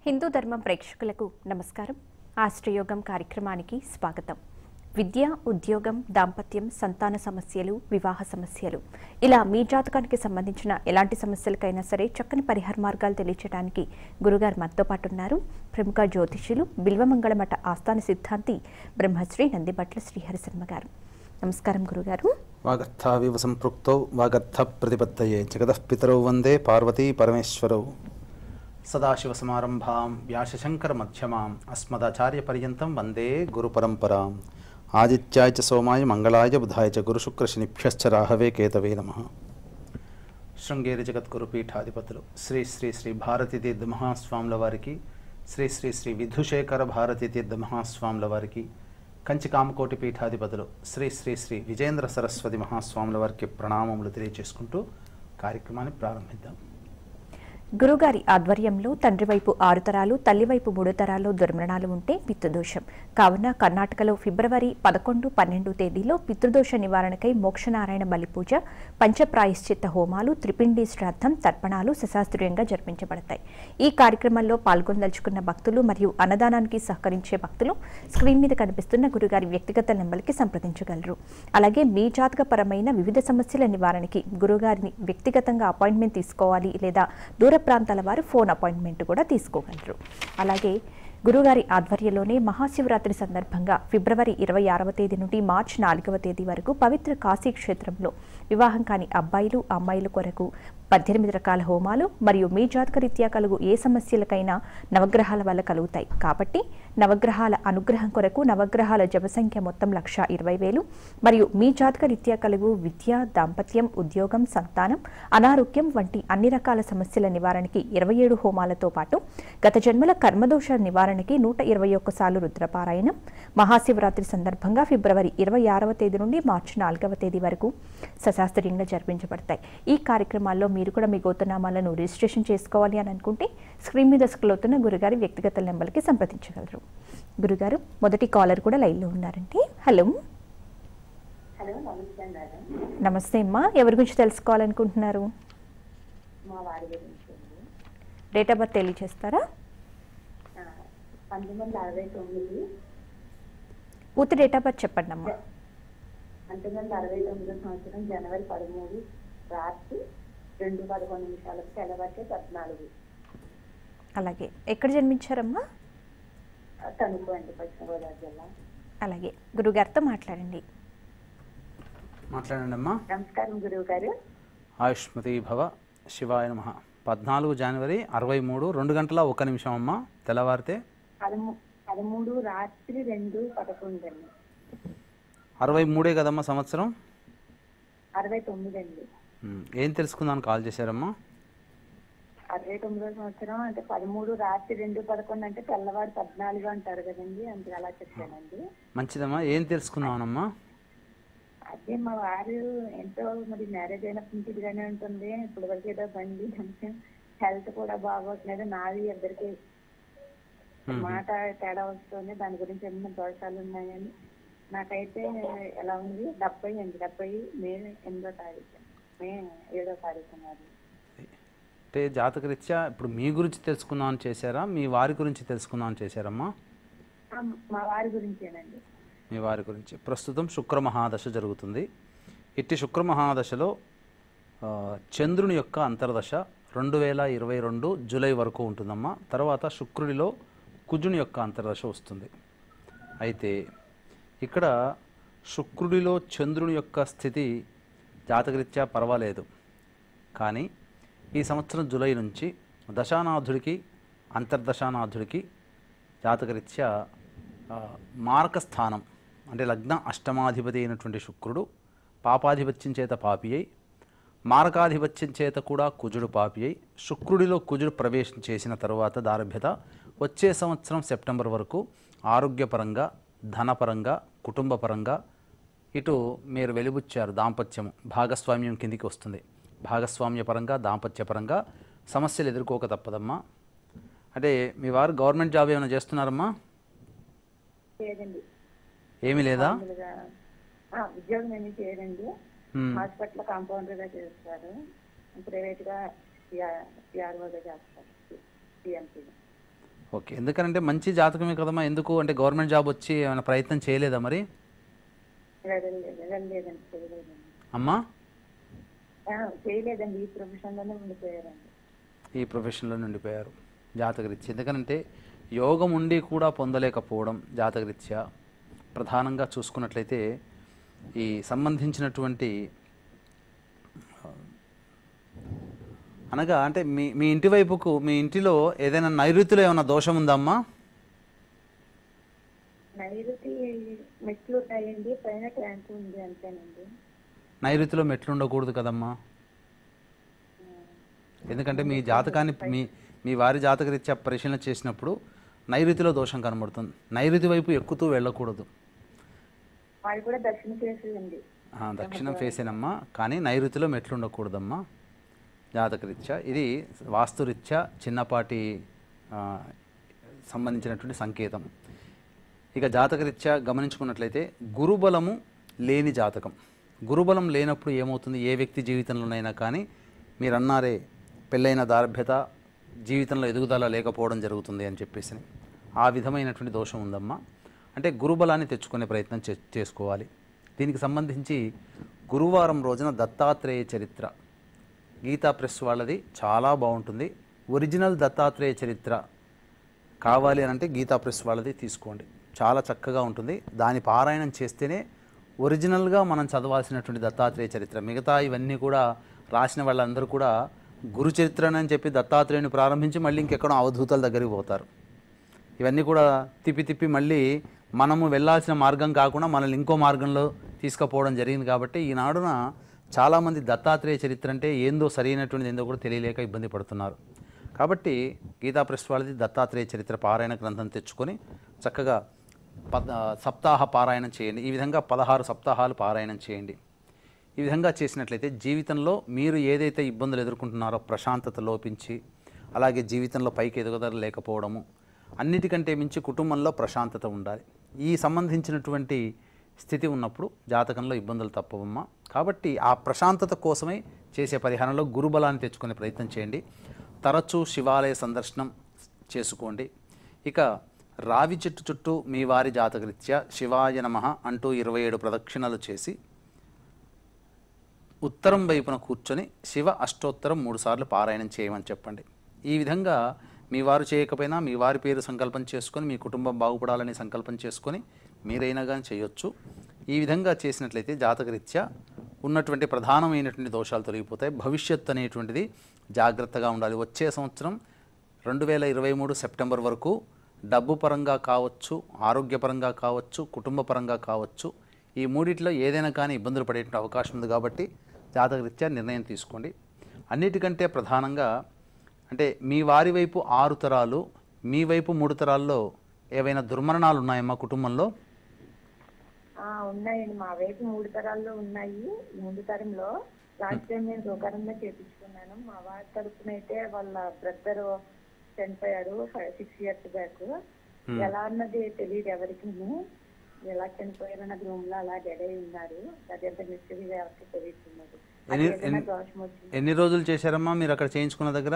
హిందూ ధర్మం ప్రేక్షకులకు నమస్కారం ఆశ్రయోగం కార్యక్రమానికి స్వాగతం విద్య ఉద్యోగం దాంపత్యం సంతాన సమస్యలు వివాహ సమస్యలు ఇలా మీ జాతకానికి సంబంధించిన ఎలాంటి సమస్యలకైనా సరే చక్కని పరిహార మార్గాలు తెలియచేయడానికి గురుగారు మనతో పాటు ఉన్నారు ప్రముఖ జ్యోతిష్యులు బిల్వమంగళ మఠ ఆస్థాన సిద్ధాంతి బ్రహ్మశ్రీ నందిబట్ల శ్రీహరి శర్మ గారు నమస్కారం గురుగారు వాగర్థావివ సంపృక్తౌ వాగర్థ ప్రతిపత్తయే జగతః పితరౌ వందే పార్వతీ పరమేశ్వరౌ సదాశివసమారంభాం వ్యాసశంకరమధ్యమాం అస్మదాచార్యపర్యంతం వందే గురుపరంపరాం ఆదిత్యాయ చ సోమాయ మంగళాయ బుధాయ చ గురుశుక్రశనిభ్యశ్చ రాహవే కేతవే నమ శృంగేరి జగద్గురు పీఠాధిపతులు శ్రీ శ్రీ శ్రీ భారతీ తీర్థ మహాస్వాముల వారికి శ్రీ శ్రీ శ్రీ విధుశేఖర భారతీ తీర్థ మహాస్వాముల వారికి కంచి కామకోటి పీఠాధిపతులు శ్రీ శ్రీ శ్రీ విజేంద్ర సరస్వతి మహాస్వాముల వారికి ప్రణామములు తెలియజేసుకుంటూ కార్యక్రమాన్ని ప్రారంభిద్దాం గురుగారి ఆధ్వర్యంలో తండ్రి వైపు ఆరు తరాలు తల్లి వైపు మూడు తరాలు దుర్మరణాలు ఉంటే పితృదోషం కావున కర్ణాటకలో ఫిబ్రవరి పదకొండు పన్నెండు తేదీలో పితృదోష నివారణకై మోక్షనారాయణ బలి పూజ పంచప్రాయశ్చిత్త హోమాలు త్రిపిండి శ్రాద్ధం తర్పణాలు శశాస్త్రీయంగా జరిపించబడతాయి ఈ కార్యక్రమంలో పాల్గొనదలుచుకున్న భక్తులు మరియు అన్నదానానికి సహకరించే భక్తులు స్క్రీన్ మీద కనిపిస్తున్న గురుగారి వ్యక్తిగత నెంబర్కి సంప్రదించగలరు అలాగే మీ జాతకపరమైన వివిధ సమస్యల నివారణకి గురుగారిని వ్యక్తిగతంగా అపాయింట్మెంట్ తీసుకోవాలి లేదా దూర ప్రాంతాల వారు ఫోన్ అపాయింట్మెంట్ కూడా తీసుకోగలరు అలాగే గురుగారి ఆధ్వర్యంలోనే మహాశివరాత్రి సందర్భంగా ఫిబ్రవరి ఇరవై ఆరవ తేదీ నుండి మార్చి నాలుగవ తేదీ వరకు పవిత్ర కాశీ క్షేత్రంలో వివాహం కాని అబ్బాయిలు అమ్మాయిల కొరకు పద్దెనిమిది రకాల హోమాలు మరియు మీ జాతక రీత్యా కలుగు ఏ సమస్యలకైనా నవగ్రహాల వల్ల కలుగుతాయి కాబట్టి నవగ్రహాల అనుగ్రహం కొరకు నవగ్రహాల జప సంఖ్య మొత్తం లక్ష ఇరవై వేలు మరియు మీ జాతక రీత్యా కలుగు విద్య దాంపత్యం ఉద్యోగం సంతానం అనారోగ్యం వంటి అన్ని రకాల సమస్యల నివారణకి ఇరవై ఏడు హోమాలతో పాటు గత జన్మల కర్మదోష నివారణకి నూట ఇరవై ఒక్కసార్లు రుద్రపారాయణం మహాశివరాత్రి సందర్భంగా ఫిబ్రవరి ఇరవై ఆరవ తేదీ నుండి మార్చి నాలుగవ తేదీ వరకు సశాస్త్రీయంగా జరిపించబడతాయి ఈ కార్యక్రమాల్లో మీరు కూడా మీ గోతనామాలను రిజిస్ట్రేషన్ చేసుకోవాలి అని అనుకుంటే స్క్రీన్ మీద స్క్రోల్ అవుతున్న గురుగారి వ్యక్తిగత నెంబర్కి సంప్రదించగలరు గురుగారు మొదటి కాలర్ కూడా లైన్లో ఉన్నారండి హలో హలో నమస్తే మేడం నమస్తే అమ్మా ఎవరి గురించి తెలుసుకోవాలనుకుంటున్నారు మా వారి గురించి అండి డేట్ ఆఫ్ బర్త్ తెలియజేస్తారా ఆ, పంతొమ్మిది వందల అరవై తొమ్మిది పూర్తి డేట్ ఆఫ్ బర్త్ చెప్పండి అమ్మా పంతొమ్మిది వందల అరవై తొమ్మిదో సంవత్సరం జనవరి పదమూడు రాత్రి రెండు పదకొండు నిమిషాలకు తెల్లవారితే పద్నాలుగు అలాగే ఎక్కడ జన్మించారమ్మా ఆ, తణుకు అండి పశ్చిమ గోదావరి జిల్లా అలాగే గురుగారితో మాట్లాడండి మాట్లాడండి అమ్మా నమస్కారం గురువు గారు ఆయుష్మతి భవ శివాయ నమ పద్నాలుగు జనవరి అరవై మూడు రెండు గంటల ఒక నిమిషం అమ్మ తెల్లవారితే పదమూ పదమూడు రాత్రి రెండు పదకొండు అండి అరవై మూడే కదమ్మా సంవత్సరం అరవై తొమ్మిది అండి ఉమ్, ఏం తెలుసుకుందామని కాల్ చేశారమ్మా అరవై తొమ్మిదో సంవత్సరం అంటే పదమూడు రాత్రి రెండు పదకొండు అంటే తెల్లవారు పద్నాలుగు అంటారు కదండి అందుకు అలా చెప్పానండి మంచిదమ్మా ఏం తెలుసుకుందామనమ్మా అదే మా వారు ఎంతో మరి మ్యారేజ్ అయినప్పటి నుంచి ఇదిగానే ఉంటుంది ఇప్పుడు వరకు ఏదో బండి కొంచెం హెల్త్ కూడా బాగోట్లేదు నాది ఇద్దరికి మాట తేడా వస్తుంది దాని గురించి ఏమైనా దోషాలు ఉన్నాయని నాకైతే ఎలా ఉంది డెబ్బై అండి డెబ్బై మే ఎనిమిదో తారీఖు మే ఏడో తారీఖు నాది అంటే జాతకరీత్యా ఇప్పుడు మీ గురించి తెలుసుకుందామని చేశారా మీ వారి గురించి తెలుసుకుందామని చేశారమ్మా ఆ, మా వారి గురించేనండి మీ వారి గురించి ప్రస్తుతం శుక్ర మహాదశ జరుగుతుంది ఇట్టి శుక్ర మహాదశలో ఆ, చంద్రుని యొక్క అంతర్దశ రెండు వేల ఇరవై రెండు జూలై వరకు ఉంటుందమ్మా తర్వాత శుక్రుడిలో కుజుని యొక్క అంతర్దశ వస్తుంది అయితే ఇక్కడ శుక్రుడిలో చంద్రుని యొక్క స్థితి జాతకరీత్యా పర్వాలేదు కానీ ఈ సంవత్సరం జూలై నుంచి దశానాథుడికి అంతర్దశానాథుడికి జాతకరీత్యా ఆ, మారక స్థానం అంటే లగ్న అష్టమాధిపతి అయినటువంటి శుక్రుడు పాపాధిపత్యం చేత పాపి అయి మారకాధిపత్యం చేత కూడా కుజుడు పాపి అయి శుక్రుడిలో కుజుడు ప్రవేశం చేసిన తరువాత దారభ్యత వచ్చే సంవత్సరం సెప్టెంబర్ వరకు ఆరోగ్యపరంగా ధనపరంగా కుటుంబపరంగా ఇటు మీరు వెలిబుచ్చారు దాంపత్యము భాగస్వామ్యం కిందికి వస్తుంది భాగస్వామ్యపరంగా దాంపత్యపరంగా సమస్యలు ఎదుర్కోక తప్పదమ్మా అంటే మీ వారు గవర్నమెంట్ జాబ్ ఏమైనా చేస్తున్నారమ్మా లేదండి ఏమీ లేదా మామూలుగా ఆ, ఉద్యోగం ఏమీ చేయడండి మ్మ్. హాస్పిటల్ కాంపౌండర్ గా చేస్తారు ప్రైవేట్ గా పిఆర్ఓగా చేస్తారు పిఎంసీగా ఓకే ఎందుకంటే మంచి జాతకమే కదమ్మా ఎందుకు అంటే గవర్నమెంట్ జాబ్ వచ్చి ఏమైనా ప్రయత్నం చేయలేదా మరి వెళ్ళలేదు వెళ్ళలేదండి చేయలేదండి అమ్మా ఆ, చేయలేదండి ఈ ప్రొఫెషన్ లోనే ఉండిపోయారండి ఈ ప్రొఫెషన్లో ఉండిపోయారు జాతకరీత్యా ఎందుకంటే యోగం ఉండి కూడా పొందలేకపోవడం జాతకరీత్యా ప్రధానంగా చూసుకున్నట్లయితే ఈ సంబంధించినటువంటి ఆ, అనగా అంటే మీ మీ ఇంటి వైపుకు మీ ఇంటిలో ఏదైనా నైరుతిలో ఏమైనా దోషం ఉందమ్మా నైరుతి మెట్లు ఉంటాయండి పైన ట్యాంక్ ఉంది అంతేనండి నైరుతిలో మెట్లు ఉండకూడదు కదమ్మా ఎందుకంటే మీ జాతకాన్ని మీ మీ వారి జాతకరీత్యా పరిశీలన చేసినప్పుడు నైరుతిలో దోషం కనబడుతుంది నైరుతి వైపు ఎక్కుతూ వెళ్ళకూడదు వాళ్ళు కూడా దక్షిణ కేసు ఉంది ఆ, దక్షిణం ఫేసేనమ్మా కానీ నైరుతిలో మెట్లు ఉండకూడదమ్మా జాతకరీత్యా ఇది వాస్తురీత్యా చిన్నపాటి ఆ, సంబంధించినటువంటి సంకేతం ఇక జాతకరీత్యా గమనించుకున్నట్లయితే గురుబలము లేని జాతకం గురుబలం లేనప్పుడు ఏమవుతుంది ఏ వ్యక్తి జీవితంలోనైనా కానీ మీరు అన్నారే పెళ్ళైన దార్భ్యత జీవితంలో ఎదుగుదల లేకపోవడం జరుగుతుంది అని చెప్పేసి ఆ విధమైనటువంటి దోషం ఉందమ్మా అంటే గురుబలాన్ని తెచ్చుకునే ప్రయత్నం చే చేసుకోవాలి దీనికి సంబంధించి గురువారం రోజున దత్తాత్రేయ చరిత్ర గీతా ప్రెస్ వాళ్ళది చాలా బాగుంటుంది ఒరిజినల్ దత్తాత్రేయ చరిత్ర కావాలి అని అంటే గీతా ప్రెస్ వాళ్ళది తీసుకోండి చాలా చక్కగా ఉంటుంది దాని పారాయణం చేస్తేనే ఒరిజినల్గా మనం చదవాల్సినటువంటి దత్తాత్రేయ చరిత్ర మిగతా ఇవన్నీ కూడా రాసిన వాళ్ళందరూ కూడా గురు చరిత్ర అని చెప్పి దత్తాత్రేయుని ప్రారంభించి మళ్ళీ ఇంకెక్కడో అవధూతల దగ్గరికి పోతారు ఇవన్నీ కూడా తిప్పి తిప్పి మళ్ళీ మనము వెళ్ళాల్సిన మార్గం కాకుండా మనల్ని ఇంకో మార్గంలో తీసుకుపోవడం జరిగింది కాబట్టి ఈనాడున చాలామంది దత్తాత్రేయ చరిత్ర అంటే ఏందో సరైనటువంటిది ఏందో కూడా తెలియలేక ఇబ్బంది పడుతున్నారు కాబట్టి గీతా ప్రెస్ వాళ్ళది దత్తాత్రేయ చరిత్ర పారాయణ గ్రంథం తెచ్చుకొని చక్కగా పద సప్తాహ పారాయణం చేయండి ఈ విధంగా పదహారు సప్తాహాలు పారాయణం చేయండి ఈ విధంగా చేసినట్లయితే జీవితంలో మీరు ఏదైతే ఇబ్బందులు ఎదుర్కొంటున్నారో ప్రశాంతత లోపించి అలాగే జీవితంలో పైకి ఎదుగుదల లేకపోవడము అన్నిటికంటే మించి కుటుంబంలో ప్రశాంతత ఉండాలి ఈ సంబంధించినటువంటి స్థితి ఉన్నప్పుడు జాతకంలో ఇబ్బందులు తప్పవమ్మా కాబట్టి ఆ ప్రశాంతత కోసమే చేసే పరిహారంలో గురుబలాన్ని తెచ్చుకునే ప్రయత్నం చేయండి తరచూ శివాలయ సందర్శనం చేసుకోండి ఇక రావి చెట్టు చుట్టూ మీ వారి జాతకరీత్యా శివాయ నమః అంటూ ఇరవై ఏడు ప్రదక్షిణలు చేసి ఉత్తరం వైపున కూర్చొని శివ అష్టోత్తరం మూడుసార్లు పారాయణం చేయమని చెప్పండి ఈ విధంగా మీ వారు చేయకపోయినా మీ వారి పేరు సంకల్పం చేసుకొని మీ కుటుంబం బాగుపడాలని సంకల్పం చేసుకొని మీరైనా కానీ చేయొచ్చు ఈ విధంగా చేసినట్లయితే జాతకరీత్యా ఉన్నటువంటి ప్రధానమైనటువంటి దోషాలు తొలగిపోతాయి భవిష్యత్తు అనేటువంటిది జాగ్రత్తగా ఉండాలి వచ్చే సంవత్సరం రెండు వేల ఇరవై మూడు సెప్టెంబర్ వరకు డబ్బు పరంగా కావచ్చు ఆరోగ్యపరంగా కావచ్చు కుటుంబ పరంగా కావచ్చు ఈ మూడిట్లో ఏదైనా కానీ ఇబ్బందులు పడేటువంటి అవకాశం ఉంది కాబట్టి జాతకరీత్యా నిర్ణయం తీసుకోండి అన్నిటికంటే ప్రధానంగా అంటే మీ వారి వైపు ఆరు తరాలు మీ వైపు మూడు తరాల్లో ఏవైనా దుర్మరణాలు ఉన్నాయమ్మా కుటుంబంలో ఆ ఉన్నాయండి మా వైపు మూడు తరాల్లో ఉన్నాయి ఈ ముందు తరంలో లాస్ట్ టైం నేను గోకరంలో చేపించుకున్నాను మా వారి తరపున అయితే వాళ్ళ బ్రదర్ చనిపోయారు సిక్స్ ఇయర్స్ బ్యాక్ ఎలా అన్నది తెలియదు ఎవరికి ఎలా చనిపోయారు అన్నది రూమ్ లో అలా డెడ్ అయి ఉన్నారు అది ఎంత మిస్టరీగా ఎవరికి తెలియతున్నది ఎన్ని- ఏదైనా ఎన్ని- దోషం వచ్చింది ఎన్ని రోజులు చేశారమ్మా మీరు అక్కడ చేయించుకున్న దగ్గర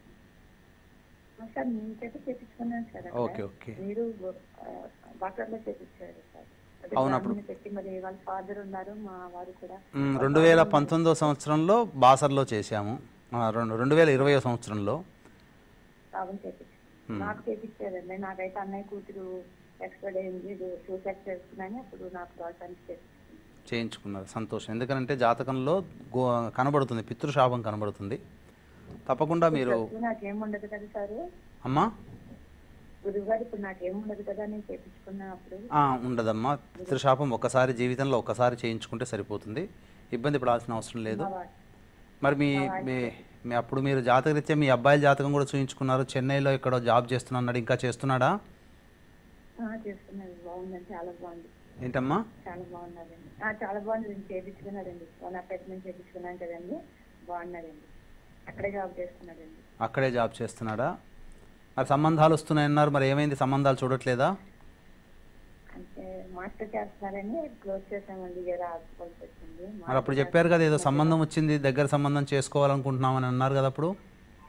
సార్ మీకైతే చేపించుకున్నాను సార్ అక్కడ. ఓకే ఓకే మీరు బాక్టర్లో చేపించారు సార్ అదే అవును, అప్పుడు- బ్రాహ్మణ్ణి పెట్టి మరి వాళ్ళ ఫాదర్ ఉన్నారు మా వారు కూడా మ్, రెండు వేల పంతొమ్మిదో సంవత్సరంలో బాసర్లో చేశాము ఆ, రెండు రెండు వేల ఇరవై సంవత్సరంలో సాబం చేపించారు నాకు చేపించారండి నాకైతే అన్నయ్య కూతురు ఎక్స్పైర్డ్ అయింది సూసైడ్ చేసుకున్నాను అప్పుడు నాకు దోషానికి చేపించాను చేయించుకున్నారు సంతోషం ఎందుకంటే జాతకంలో గో కనబడుతుంది పితృశాపం కనబడుతుంది తప్పకుండా మీరు ఇప్పుడు నాకేం ఉండదు కదా సార్ అమ్మా గురువు గారు ఇప్పుడు నాకేం ఉండదు కదా నేను చేపించుకున్నా అప్పుడు ఆ, ఉండదమ్మా పితృశాపం ఒక్కసారి జీవితంలో ఒక్కసారి చేయించుకుంటే సరిపోతుంది ఇబ్బంది పడాల్సిన అవసరం లేదు మా వారు మరి మీ మీ మీ అప్పుడు మీరు జాతకరీత్యా మీ అబ్బాయిల జాతకం కూడా చూయించుకున్నారు చెన్నైలో ఎక్కడో జాబ్ చేస్తున్నాడు ఇంకా చేస్తున్నాడా ఆ, చేస్తున్నారు బాగుందండి చాలా బాగుంది ఏంటమ్మా చాలా బాగున్నారండి ఆ, చాలా బాగుంది చేపించుకున్నారండి వన్ అపార్ట్మెంట్ చేపించుకున్నాను కదండి బాగున్నారండి అక్కడే జాబ్ చేస్తున్నారండి అక్కడే జాబ్ చేస్తున్నాడా మరి సంబంధాలు వస్తున్నాయన్నారు మరి ఏమైంది సంబంధాలు చూడట్లేదా అంటే మాస్టర్ చేస్తున్నారని క్లోజ్ చేసామండి ఇక రాసుకోవాల్సి వచ్చింది మరి అప్పుడు చెప్పారు కదా ఏదో సంబంధం వచ్చింది దగ్గర సంబంధం చేసుకోవాలనుకుంటున్నామని అన్నారు కదా అప్పుడు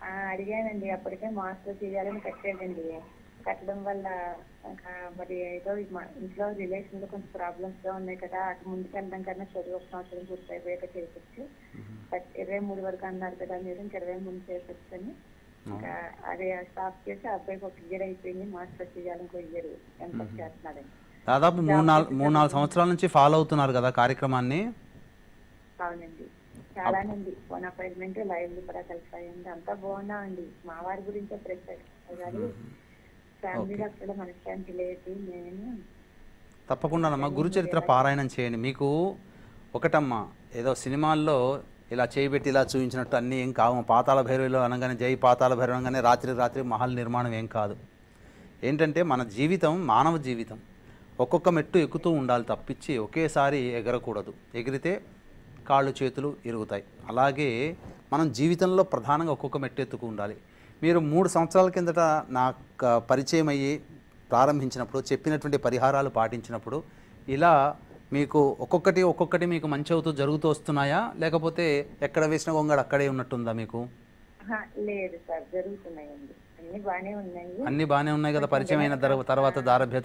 ఆ, అడిగానండి అప్పటికే మాస్టర్ చేయాలని కట్టాడండి కట్టడం వల్ల ఇంకా మరి ఏదో ఈ మా ఇంట్లో రిలేషన్ లో కొంచెం ప్రాబ్లమ్స్ గా ఉన్నాయి కదా అటు ముందుకు వెళ్ళడం కన్నా చదువు ఒక సంవత్సరం పూర్తి అయిపోయాక చేపించి బట్ ఇరవై మూడు వరకు అన్నారు కదా మీరు ఇంక ఇరవై మూడు చేపించని ఇంకా అది స్టాప్ చేసి ఆ అబ్బాయికి ఒక ఇయర్ అయిపోయింది మాస్టర్ చేయాలని ఒక ఇయర్ ఎంత చేస్తున్నాడండి దాదాపు మూడు నాలుగు మూడు నాలుగు సంవత్సరాల నుంచి ఫాలో అవుతున్నారు కదా కార్యక్రమాన్ని అవునండి చాలానండి ఫోన్ అపాయింట్మెంట్ లైవ్ కూడా కలిసి అయ్యింది అంతా బాగున్నామండి మా వారి గురించే ప్రెషర్ గారు ఫ్యామిలీలో కూడా మనశ్శాంతి లేదు నేను తప్పకుండానమ్మా గురుచరిత్ర పారాయణం చేయండి మీకు ఒకటమ్మా ఏదో సినిమాల్లో ఇలా చేయబెట్టి ఇలా చూపించినట్టు అన్నీ ఏం కావు పాతాళ భైరవిలో అనగానే జై పాతాళ భైరవి అనగానే రాత్రి రాత్రి మహల్ నిర్మాణం ఏం కాదు ఏంటంటే మన జీవితం మానవ జీవితం ఒక్కొక్క మెట్టు ఎక్కుతూ ఉండాలి తప్పించి ఒకేసారి ఎగరకూడదు ఎగిరితే కాళ్ళు చేతులు ఇరుగుతాయి అలాగే మనం జీవితంలో ప్రధానంగా ఒక్కొక్క మెట్టు ఎత్తుకు ఉండాలి మీరు మూడు సంవత్సరాల కిందట నాకు పరిచయం అయ్యి ప్రారంభించినప్పుడు చెప్పినటువంటి పరిహారాలు పాటించినప్పుడు ఇలా మీకు ఒక్కొక్కటి ఒక్కొక్కటి మీకు మంచి అవుతూ జరుగుతూ వస్తున్నాయా లేకపోతే ఎక్కడ వేసిన గొంగడు అక్కడే ఉన్నట్టుందా మీకు ఆహా, లేదు సార్ జరుగుతున్నాయండి అన్ని బాగానే ఉన్నాయి అన్నీ బాగానే ఉన్నాయి కదా పరిచయం అయిన తర్వా- తర్వాత దారభ్యత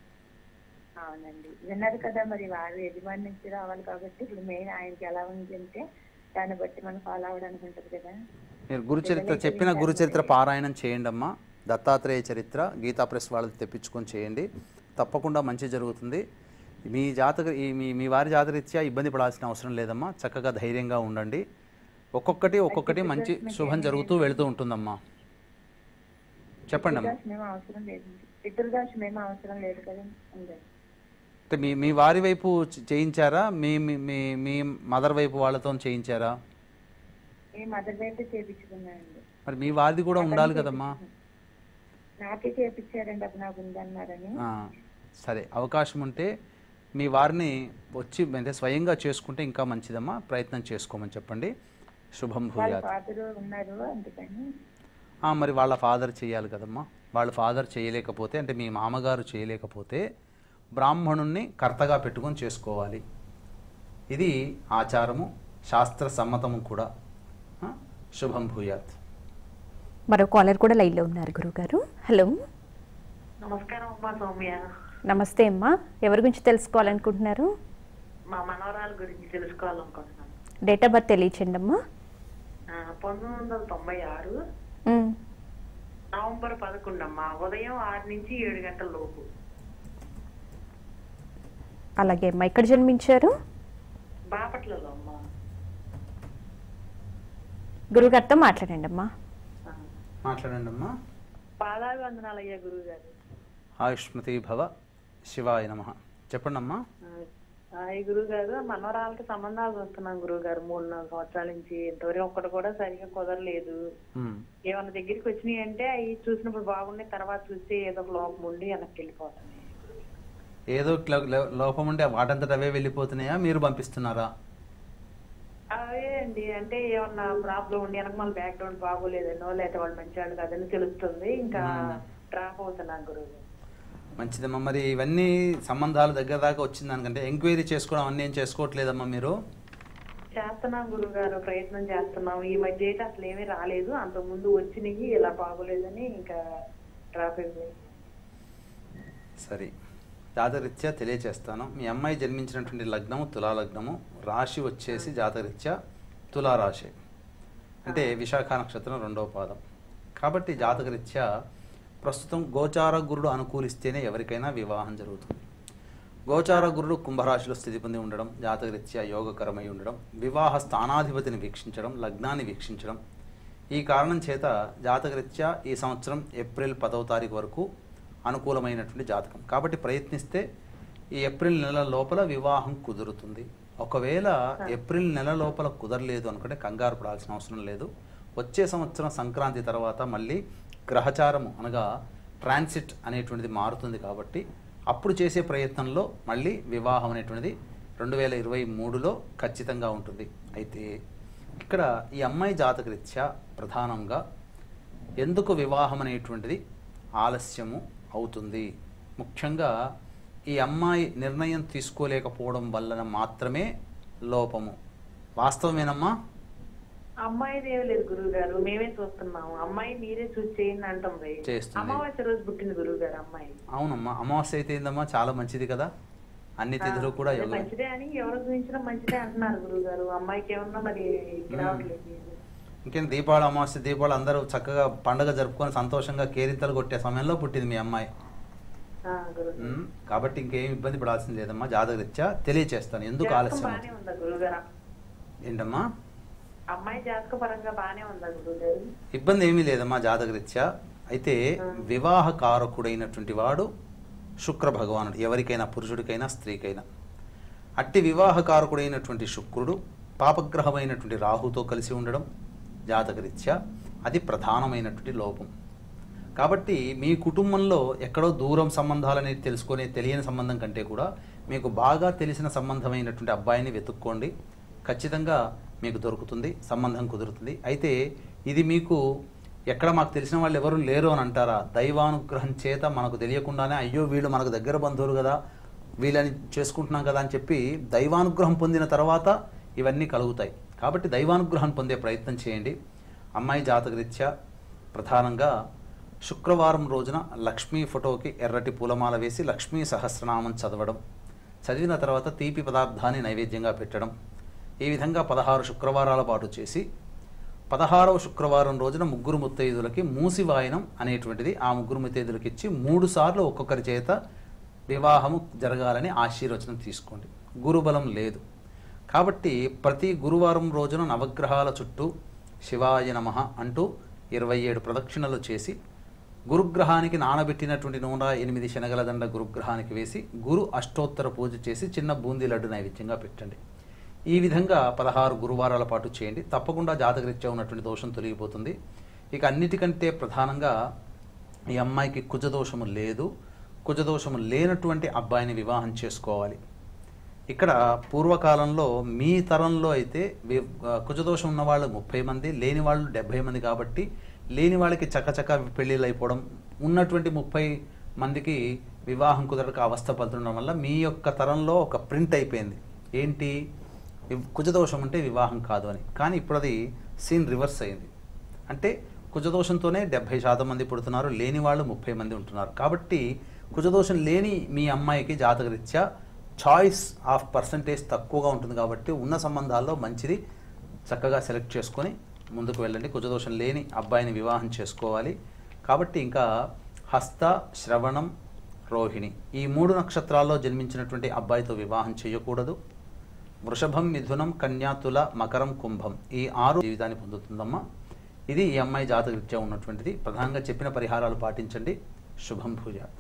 అవునండి విన్నారు కదా మరి వారు యజమాని నుంచి రావాలి కాబట్టి ఇప్పుడు మెయిన్ ఆయనకి ఎలా ఉంది అంటే దాన్ని బట్టి మనం ఫాలో అవ్వడానికి ఉంటుంది కదా మీరు గురుచరిత్ర చెప్పిన గురుచరిత్ర పారాయణం చేయండి అమ్మా దత్తాత్రేయ చరిత్ర గీతా ప్రెస్ వాళ్ళది తెప్పించుకొని చేయండి తప్పకుండా మంచి జరుగుతుంది మీ జాతక ఈ మీ మీ వారి జాతరీత్యా ఇబ్బంది పడాల్సిన అవసరం లేదమ్మా చక్కగా ధైర్యంగా ఉండండి ఒక్కొక్కటి ఒక్కొక్కటి మంచి శుభం జరుగుతూ వెళుతూ ఉంటుందమ్మా చెప్పండి అమ్మా పితృదోషం ఏమీ అవసరం లేదండి పితృదోషం ఏమీ అవసరం లేదు కదా ఉందండి అంటే మీ మీ వారి వైపు చే- చేయించారా మీ మీ- మీ మీ మదర్ వైపు వాళ్ళతో చేయించారా ఏ మదర్ అయితే చేపించుకున్నానండి మరి మీ వారిది కూడా ఉండాలి కదమ్మా నాకే చేపించారండి అప్పుడు నాకు ఉందన్నారని ఆ, సరే అవకాశం ఉంటే మీ వారిని వచ్చి అంటే స్వయంగా చేసుకుంటే ఇంకా మంచిదమ్మా ప్రయత్నం చేసుకోమని చెప్పండి శుభం వాళ్ళ భూయాత్ ఫాదర్ ఉన్నారు అందుకని ఆ, మరి వాళ్ళ ఫాదర్ చేయాలి కదమ్మా వాళ్ళ ఫాదర్ చేయలేకపోతే అంటే మీ మామగారు చేయలేకపోతే బ్రాహ్మణుణ్ణి కర్తగా పెట్టుకొని చేసుకోవాలి ఇది ఆచారము శాస్త్ర సమ్మతము కూడా ఆ, శుభం భూయాత్ మరో కాలర్ కూడా లైన్లో ఉన్నారు గురుగారు హలో నమస్కారం అమ్మా సౌమ్య నమస్తే అమ్మా ఎవరి గురించి తెలుసుకోవాలనుకుంటున్నారు మా మనవరాల గురించి తెలుసుకోవాలనుకుంటున్నాను డేట్ ఆఫ్ బర్త్ తెలియచండి అమ్మా ఆ, పంతొమ్మిది వందల తొంభై ఆరు ఉమ్, నవంబర్ పదకొండు అమ్మా ఉదయం ఆరు నుంచి ఏడు గంటల లోపు అలాగే అమ్మా ఎక్కడ జన్మించారు బాపట్లలో అమ్మా గురుగారితో మాట్లాడండి అమ్మా ఆ. మాట్లాడండి అమ్మా పాదాభివందనాలు అయ్యా గురువు గారు ఆయుష్మతి భవ శివాయ నమ చెప్పండి అమ్మా ఈ గురువు గారు మనవరాలకి సంబంధాలు చూస్తున్నాం గురువు గారు మూడు నాలుగు సంవత్సరాల నుంచి ఇంతవరకు ఒక్కటి కూడా సరిగా కుదరలేదు ఉమ్. ఏమన్నా దగ్గరికి వచ్చినాయి అంటే అవి చూసినప్పుడు బాగున్నాయి తర్వాత చూస్తే ఏదో ఒక లోపం ఉండి వెనక్కి వెళ్ళిపోతున్నాయి ఏదో ఇట్లా లో- లోపం ఉంటే వాటంతట అవే వెళ్ళిపోతున్నాయా మీరు పంపిస్తున్నారా అవే అండి అంటే ఏమన్నా ప్రాబ్లం ఉండి వెనక మన బ్యాక్గ్రౌండ్ బాగోలేదనో లేకపోతే వాళ్ళు మంచి వాళ్ళు కాదని తెలుస్తుంది ఇంకా డ్రాప్ అవుతున్నాను గురువు గారు. మంచిదమ్మా మరి ఇవన్నీ సంబంధాలు దగ్గర దాకా వచ్చింది దానికంటే ఎంక్వైరీ చేసుకోవడం అన్నీ ఏం చేసుకోవట్లేదమ్మా మీరు చేస్తున్నాం గురువు గారు ప్రయత్నం చేస్తున్నాం ఈ మధ్య అయితే అసలు ఏమీ రాలేదు అంత ముందు వచ్చినాయి ఇలా బాగోలేదని ఇంకా డ్రాప్ అయిపోయింది సరే జాతకరీత్యా తెలియచేస్తాను మీ అమ్మాయి జన్మించినటువంటి లగ్నము తులా లగ్నము రాశి వచ్చేసి జాతకరీత్యా తులారాశి అంటే విశాఖ నక్షత్రం రెండవ పాదం కాబట్టి జాతకరీత్యా ప్రస్తుతం గోచార గురుడు అనుకూలిస్తేనే ఎవరికైనా వివాహం జరుగుతుంది గోచార గురుడు కుంభరాశిలో స్థితి పొంది ఉండడం జాతకరీత్యా యోగకరమై ఉండడం వివాహ స్థానాధిపతిని వీక్షించడం లగ్నాన్ని వీక్షించడం ఈ కారణం చేత జాతకరీత్యా ఈ సంవత్సరం ఏప్రిల్ పదవ తారీఖు వరకు అనుకూలమైనటువంటి జాతకం కాబట్టి ప్రయత్నిస్తే ఈ ఏప్రిల్ నెల లోపల వివాహం కుదురుతుంది ఒకవేళ ఏప్రిల్ నెల లోపల కుదరలేదు అనుకుంటే కంగారు పడాల్సిన అవసరం లేదు వచ్చే సంవత్సరం సంక్రాంతి తర్వాత మళ్ళీ గ్రహచారము అనగా ట్రాన్సిట్ అనేటువంటిది మారుతుంది కాబట్టి అప్పుడు చేసే ప్రయత్నంలో మళ్ళీ వివాహం అనేటువంటిది రెండు వేల ఇరవై మూడులో ఖచ్చితంగా ఉంటుంది అయితే ఇక్కడ ఈ అమ్మాయి జాతకరీత్యా ప్రధానంగా ఎందుకు వివాహం అనేటువంటిది ఆలస్యము అవుతుంది ముఖ్యంగా ఈ అమ్మాయి నిర్ణయం తీసుకోలేకపోవడం వలన మాత్రమే లోపము వాస్తవమేనమ్మా అమ్మాయిది ఏమీ లేదు గురువు గారు మేమే చూస్తున్నాము అమ్మాయి మీరే చూసి చేయండి అంటుంది చేస్తుంది. అమావాస్య రోజు పుట్టింది గురువు గారు అమ్మాయి అవునమ్మా అమావాస్య అయితే ఏందమ్మా చాలా మంచిది కదా అన్ని తిథులు కూడా అదే యోగం మంచిదే అని ఎవరు చూపించినా మంచిదే అంటున్నారు గురువు గారు అమ్మాయికి ఏమన్నా మరి రావట్లేదు ఇంకేం దీపావళి అమావాస్య దీపావళి అందరూ చక్కగా పండగ జరుపుకొని సంతోషంగా కేరింతలు కొట్టే సమయంలో పుట్టింది మీ అమ్మాయి ఆ, గురువు గారు. ఉమ్, కాబట్టి ఇంకేం ఇబ్బంది పడాల్సింది లేదమ్మా జాతకరీత్యా తెలియచేస్తాను ఎందుకు జాతకం ఆలస్యం బానే ఉందా గురువు గారు ఏంటమ్మా అమ్మాయి జాతక పరంగా బానే ఉందా గురువు గారు ఇబ్బంది ఏమీ లేదమ్మా జాతకరీత్యా అయితే వివాహ కారకుడైనటువంటి వాడు శుక్ర భగవానుడు ఎవరికైనా పురుషుడికైనా స్త్రీకైనా అట్టి వివాహ కారకుడైనటువంటి శుక్రుడు పాపగ్రహమైనటువంటి రాహుతో కలిసి ఉండడం జాతకరీత్యా అది ప్రధానమైనటువంటి లోపం కాబట్టి మీ కుటుంబంలో ఎక్కడో దూరం సంబంధాలనేది తెలుసుకునే తెలియని సంబంధం కంటే కూడా మీకు బాగా తెలిసిన సంబంధమైనటువంటి అబ్బాయిని వెతుక్కోండి ఖచ్చితంగా మీకు దొరుకుతుంది సంబంధం కుదురుతుంది అయితే ఇది మీకు ఎక్కడ మాకు తెలిసిన వాళ్ళు ఎవరు లేరు అని అంటారా దైవానుగ్రహం చేత మనకు తెలియకుండానే అయ్యో వీళ్ళు మనకు దగ్గర బంధువులు కదా వీళ్ళని చేసుకుంటున్నాం కదా అని చెప్పి దైవానుగ్రహం పొందిన తర్వాత ఇవన్నీ కలుగుతాయి కాబట్టి దైవానుగ్రహం పొందే ప్రయత్నం చేయండి అమ్మాయి జాతకరీత్యా ప్రధానంగా శుక్రవారం రోజున లక్ష్మీ ఫోటోకి ఎర్రటి పూలమాల వేసి లక్ష్మీ సహస్రనామం చదవడం చదివిన తర్వాత తీపి పదార్థాన్ని నైవేద్యంగా పెట్టడం ఈ విధంగా పదహారు శుక్రవారాల పాటు చేసి పదహారవ శుక్రవారం రోజున ముగ్గురు ముత్తైదులకి మూసి వాయనం అనేటువంటిది ఆ ముగ్గురు ముత్తైదులకి ఇచ్చి మూడు సార్లు ఒక్కొక్కరి చేత వివాహము జరగాలని ఆశీర్వచనం తీసుకోండి గురుబలం లేదు కాబట్టి ప్రతి గురువారం రోజున నవగ్రహాల చుట్టూ శివాయ నమః అంటూ ఇరవై ఏడు ప్రదక్షిణలు చేసి గురుగ్రహానికి నానబెట్టినటువంటి నూట ఎనిమిది శనగల దండ గురుగ్రహానికి వేసి గురు అష్టోత్తర పూజ చేసి చిన్న బూందీ లడ్డు నైవేద్యంగా పెట్టండి ఈ విధంగా పదహారు గురువారాల పాటు చేయండి తప్పకుండా జాతకరీత్యా ఉన్నటువంటి దోషం తొలగిపోతుంది ఇక అన్నిటికంటే ప్రధానంగా ఈ అమ్మాయికి కుజదోషము లేదు కుజదోషము లేనటువంటి అబ్బాయిని వివాహం చేసుకోవాలి ఇక్కడ పూర్వకాలంలో మీ తరంలో అయితే వి- ఆ, కుజదోషం ఉన్న వాళ్ళు ముప్పై మంది లేని వాళ్ళు డెబ్భై మంది కాబట్టి లేని వాళ్ళకి చకచక పెళ్ళిళ్ళు అయిపోవడం ఉన్నటువంటి ముప్పై మందికి వివాహం కుదరక అవస్థ పడుతుండడం వల్ల మీ యొక్క తరంలో ఒక ప్రింట్ అయిపోయింది ఏంటి వి- కుజదోషం అంటే వివాహం కాదు అని కానీ ఇప్పుడు అది సీన్ రివర్స్ అయింది అంటే కుజదోషంతోనే డెబ్భై శాతం మంది పుడుతున్నారు లేని వాళ్ళు ముప్పై మంది ఉంటున్నారు కాబట్టి కుజదోషం లేని మీ అమ్మాయికి జాతకరీత్యా చాయిస్ ఆఫ్ పర్సంటేజ్ తక్కువగా ఉంటుంది కాబట్టి ఉన్న సంబంధాల్లో మంచిది చక్కగా సెలెక్ట్ చేసుకొని ముందుకు వెళ్ళండి కుజదోషం లేని అబ్బాయిని వివాహం చేసుకోవాలి కాబట్టి ఇంకా హస్త శ్రవణం రోహిణి ఈ మూడు నక్షత్రాల్లో జన్మించినటువంటి అబ్బాయితో వివాహం చేయకూడదు వృషభం మిథునం కన్యాతుల మకరం కుంభం ఈ ఆరు జీవితాన్ని పొందుతుందమ్మా ఇది ఈ అమ్మాయి జాతకరీత్యా ఉన్నటువంటిది ప్రధానంగా చెప్పిన పరిహారాలు పాటించండి శుభం భూజాత్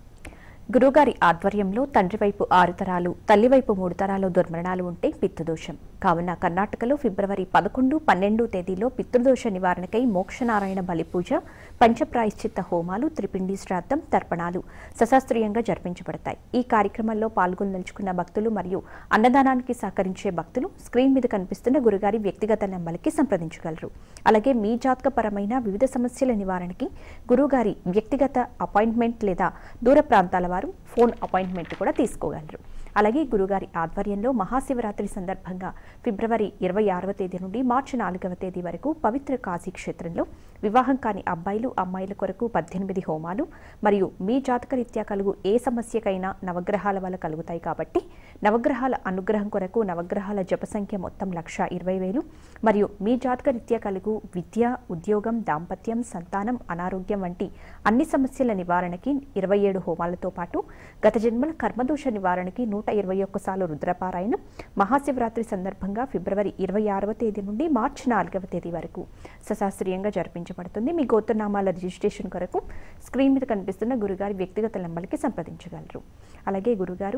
గురుగారి ఆధ్వర్యంలో తండ్రి వైపు ఆరు తరాలు తల్లి వైపు మూడు తరాలు దుర్మరణాలు ఉంటే పితృదోషం కావున కర్ణాటకలో ఫిబ్రవరి పదకొండు పన్నెండు తేదీలో పితృదోష నివారణకై మోక్షనారాయణ బలి పూజ పంచప్రాయశ్చిత్త హోమాలు త్రిపిండి శ్రాద్ధం తర్పణాలు సశాస్త్రీయంగా జరిపించబడతాయి ఈ కార్యక్రమంలో పాల్గొనదలుచుకున్న భక్తులు మరియు అన్నదానానికి సహకరించే భక్తులు స్క్రీన్ మీద కనిపిస్తున్న గురుగారి వ్యక్తిగత నెంబర్కి సంప్రదించగలరు అలాగే మీ జాతకపరమైన వివిధ సమస్యల నివారణకి గురుగారి వ్యక్తిగత అపాయింట్మెంట్ లేదా దూర ప్రాంతాల వారు ఫోన్ అపాయింట్మెంట్ కూడా తీసుకోగలరు అలాగే గురుగారి ఆధ్వర్యంలో మహాశివరాత్రి సందర్భంగా ఫిబ్రవరి ఇరవై ఆరవ తేదీ నుండి మార్చి నాలుగవ తేదీ వరకు పవిత్ర కాశీ క్షేత్రంలో వివాహం కాని అబ్బాయిలు అమ్మాయిల కొరకు పద్దెనిమిది హోమాలు మరియు మీ జాతకరీత్యా కలుగు ఏ సమస్యకైనా నవగ్రహాల వల్ల కలుగుతాయి కాబట్టి నవగ్రహాల అనుగ్రహం కొరకు నవగ్రహాల జప సంఖ్య మొత్తం లక్ష ఇరవై వేలు మరియు మీ జాతకరీత్యా కలుగు విద్య ఉద్యోగం దాంపత్యం సంతానం అనారోగ్యం వంటి అన్ని సమస్యల నివారణకి ఇరవై ఏడు హోమాలతో పాటు గత జన్మల కర్మదోష నివారణకి నూట ఇరవై ఒక్కసార్లు రుద్రపారాయణం మహాశివరాత్రి సందర్భంగా ఫిబ్రవరి ఇరవై ఆరవ తేదీ నుండి మార్చి నాలుగవ తేదీ వరకు సశాస్త్రీయంగా జరిపించబడుతుంది మీ గోత్రనామాల రిజిస్ట్రేషన్ కొరకు స్క్రీన్ మీద కనిపిస్తున్న గురుగారి వ్యక్తిగత నెంబర్కి సంప్రదించగలరు అలాగే గురుగారు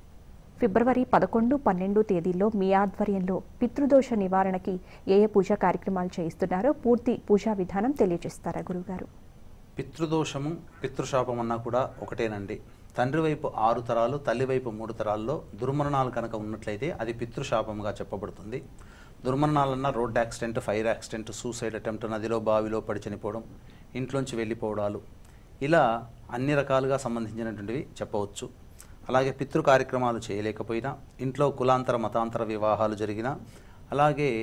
ఫిబ్రవరి పదకొండు పన్నెండు తేదీల్లో మీ ఆధ్వర్యంలో పితృదోష నివారణకి ఏ ఏ పూజా కార్యక్రమాలు చేయిస్తున్నారో పూర్తి పూజా విధానం తెలియజేస్తారా గురుగారు పితృదోషము పితృశాపం అన్నా కూడా ఒకటేనండి తండ్రి వైపు ఆరు తరాలు తల్లి వైపు మూడు తరాల్లో దుర్మరణాలు కనుక ఉన్నట్లయితే అది పితృశాపంగా చెప్పబడుతుంది దుర్మరణాలన్నా road accident fire accident suicide attempt నదిలో బావిలో పడి చనిపోవడం ఇంట్లోంచి వెళ్ళిపోవడాలు ఇలా అన్ని రకాలుగా సంబంధించినటువంటివి చెప్పవచ్చు అలాగే పితృ కార్యక్రమాలు చేయలేకపోయినా ఇంట్లో కులాంతర మతాంతర వివాహాలు జరిగినా అలాగే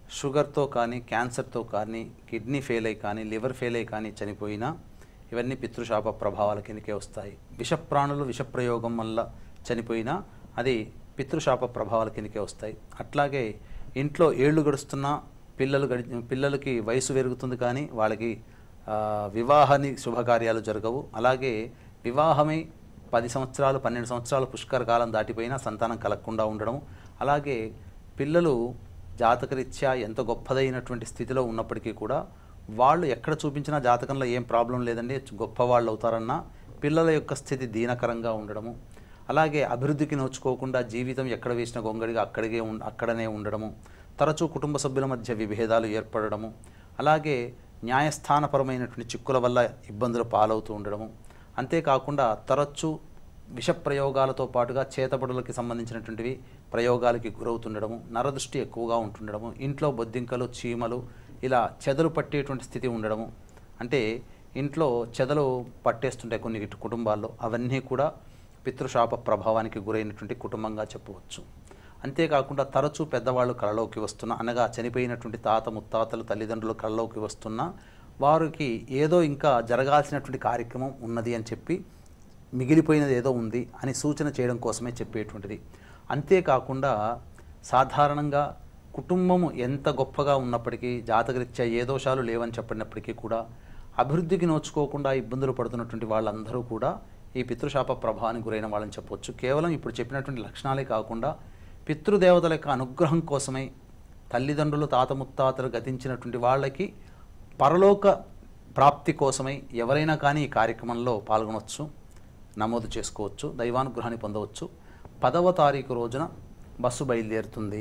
షుగర్తో కానీ క్యాన్సర్తో కానీ కిడ్నీ ఫెయిల్ అయి కానీ లివర్ ఫెయిల్ అయి కానీ చనిపోయినా ఇవన్నీ పితృశాప ప్రభావాల కిందకే వస్తాయి విషప్రాణులు విషప్రయోగం వల్ల చనిపోయినా అది పితృశాప ప్రభావాల కిందకే వస్తాయి అట్లాగే ఇంట్లో ఏళ్ళు గడుస్తున్నా పిల్లలు గడి పిల్లలకి వయసు పెరుగుతుంది కానీ వాళ్ళకి ఆ, వివాహాని శుభకార్యాలు జరగవు అలాగే వివాహమై పది సంవత్సరాలు పన్నెండు సంవత్సరాలు పుష్కర కాలం దాటిపోయినా సంతానం కలగకుండా ఉండడం అలాగే పిల్లలు జాతకరీత్యా ఎంత గొప్పదైనటువంటి స్థితిలో ఉన్నప్పటికీ కూడా వాళ్ళు ఎక్కడ చూపించినా జాతకంలో ఏం ప్రాబ్లం లేదండి గొప్పవాళ్ళు అవుతారన్నా పిల్లల యొక్క స్థితి దీనకరంగా ఉండడము అలాగే అభివృద్ధికి నోచుకోకుండా జీవితం ఎక్కడ వేసిన గొంగడిగా అక్కడికే ఉం అక్కడనే ఉండడము తరచూ కుటుంబ సభ్యుల మధ్య విభేదాలు ఏర్పడడము అలాగే న్యాయస్థానపరమైనటువంటి చిక్కుల వల్ల ఇబ్బందులు పాలవుతూ ఉండడము అంతేకాకుండా తరచూ విష ప్రయోగాలతో పాటుగా చేతబడులకి సంబంధించినటువంటివి ప్రయోగాలకి గురవుతుండడము నరదృష్టి ఎక్కువగా ఉంటుండడము ఇంట్లో బొద్దింకలు చీమలు ఇలా చెదలు పట్టేటువంటి స్థితి ఉండడము అంటే ఇంట్లో చెదలు పట్టేస్తుంటాయి కొన్ని ఇటు కుటుంబాల్లో అవన్నీ కూడా పితృశాప ప్రభావానికి గురైనటువంటి కుటుంబంగా చెప్పవచ్చు అంతేకాకుండా తరచూ పెద్దవాళ్ళు కళలోకి వస్తున్న అనగా చనిపోయినటువంటి తాత ముత్తాతలు తల్లిదండ్రులు కళలోకి వస్తున్న వారికి ఏదో ఇంకా జరగాల్సినటువంటి కార్యక్రమం ఉన్నది అని చెప్పి మిగిలిపోయినది ఏదో ఉంది అని సూచన చేయడం కోసమే చెప్పేటువంటిది అంతేకాకుండా సాధారణంగా కుటుంబము ఎంత గొప్పగా ఉన్నప్పటికీ జాతకరీత్యా ఏ దోషాలు లేవని చెప్పినప్పటికీ కూడా అభివృద్ధికి నోచుకోకుండా ఇబ్బందులు పడుతున్నటువంటి వాళ్ళందరూ కూడా ఈ పితృశాప ప్రభావానికి గురైన వాళ్ళని చెప్పవచ్చు కేవలం ఇప్పుడు చెప్పినటువంటి లక్షణాలే కాకుండా పితృదేవతల యొక్క అనుగ్రహం కోసమై తల్లిదండ్రులు తాత ముత్తాతలు గతించినటువంటి వాళ్ళకి పరలోక ప్రాప్తి కోసమై ఎవరైనా కానీ ఈ కార్యక్రమంలో పాల్గొనవచ్చు నమోదు చేసుకోవచ్చు దైవానుగ్రహాన్ని పొందవచ్చు పదవ తారీఖు రోజున బస్సు బయలుదేరుతుంది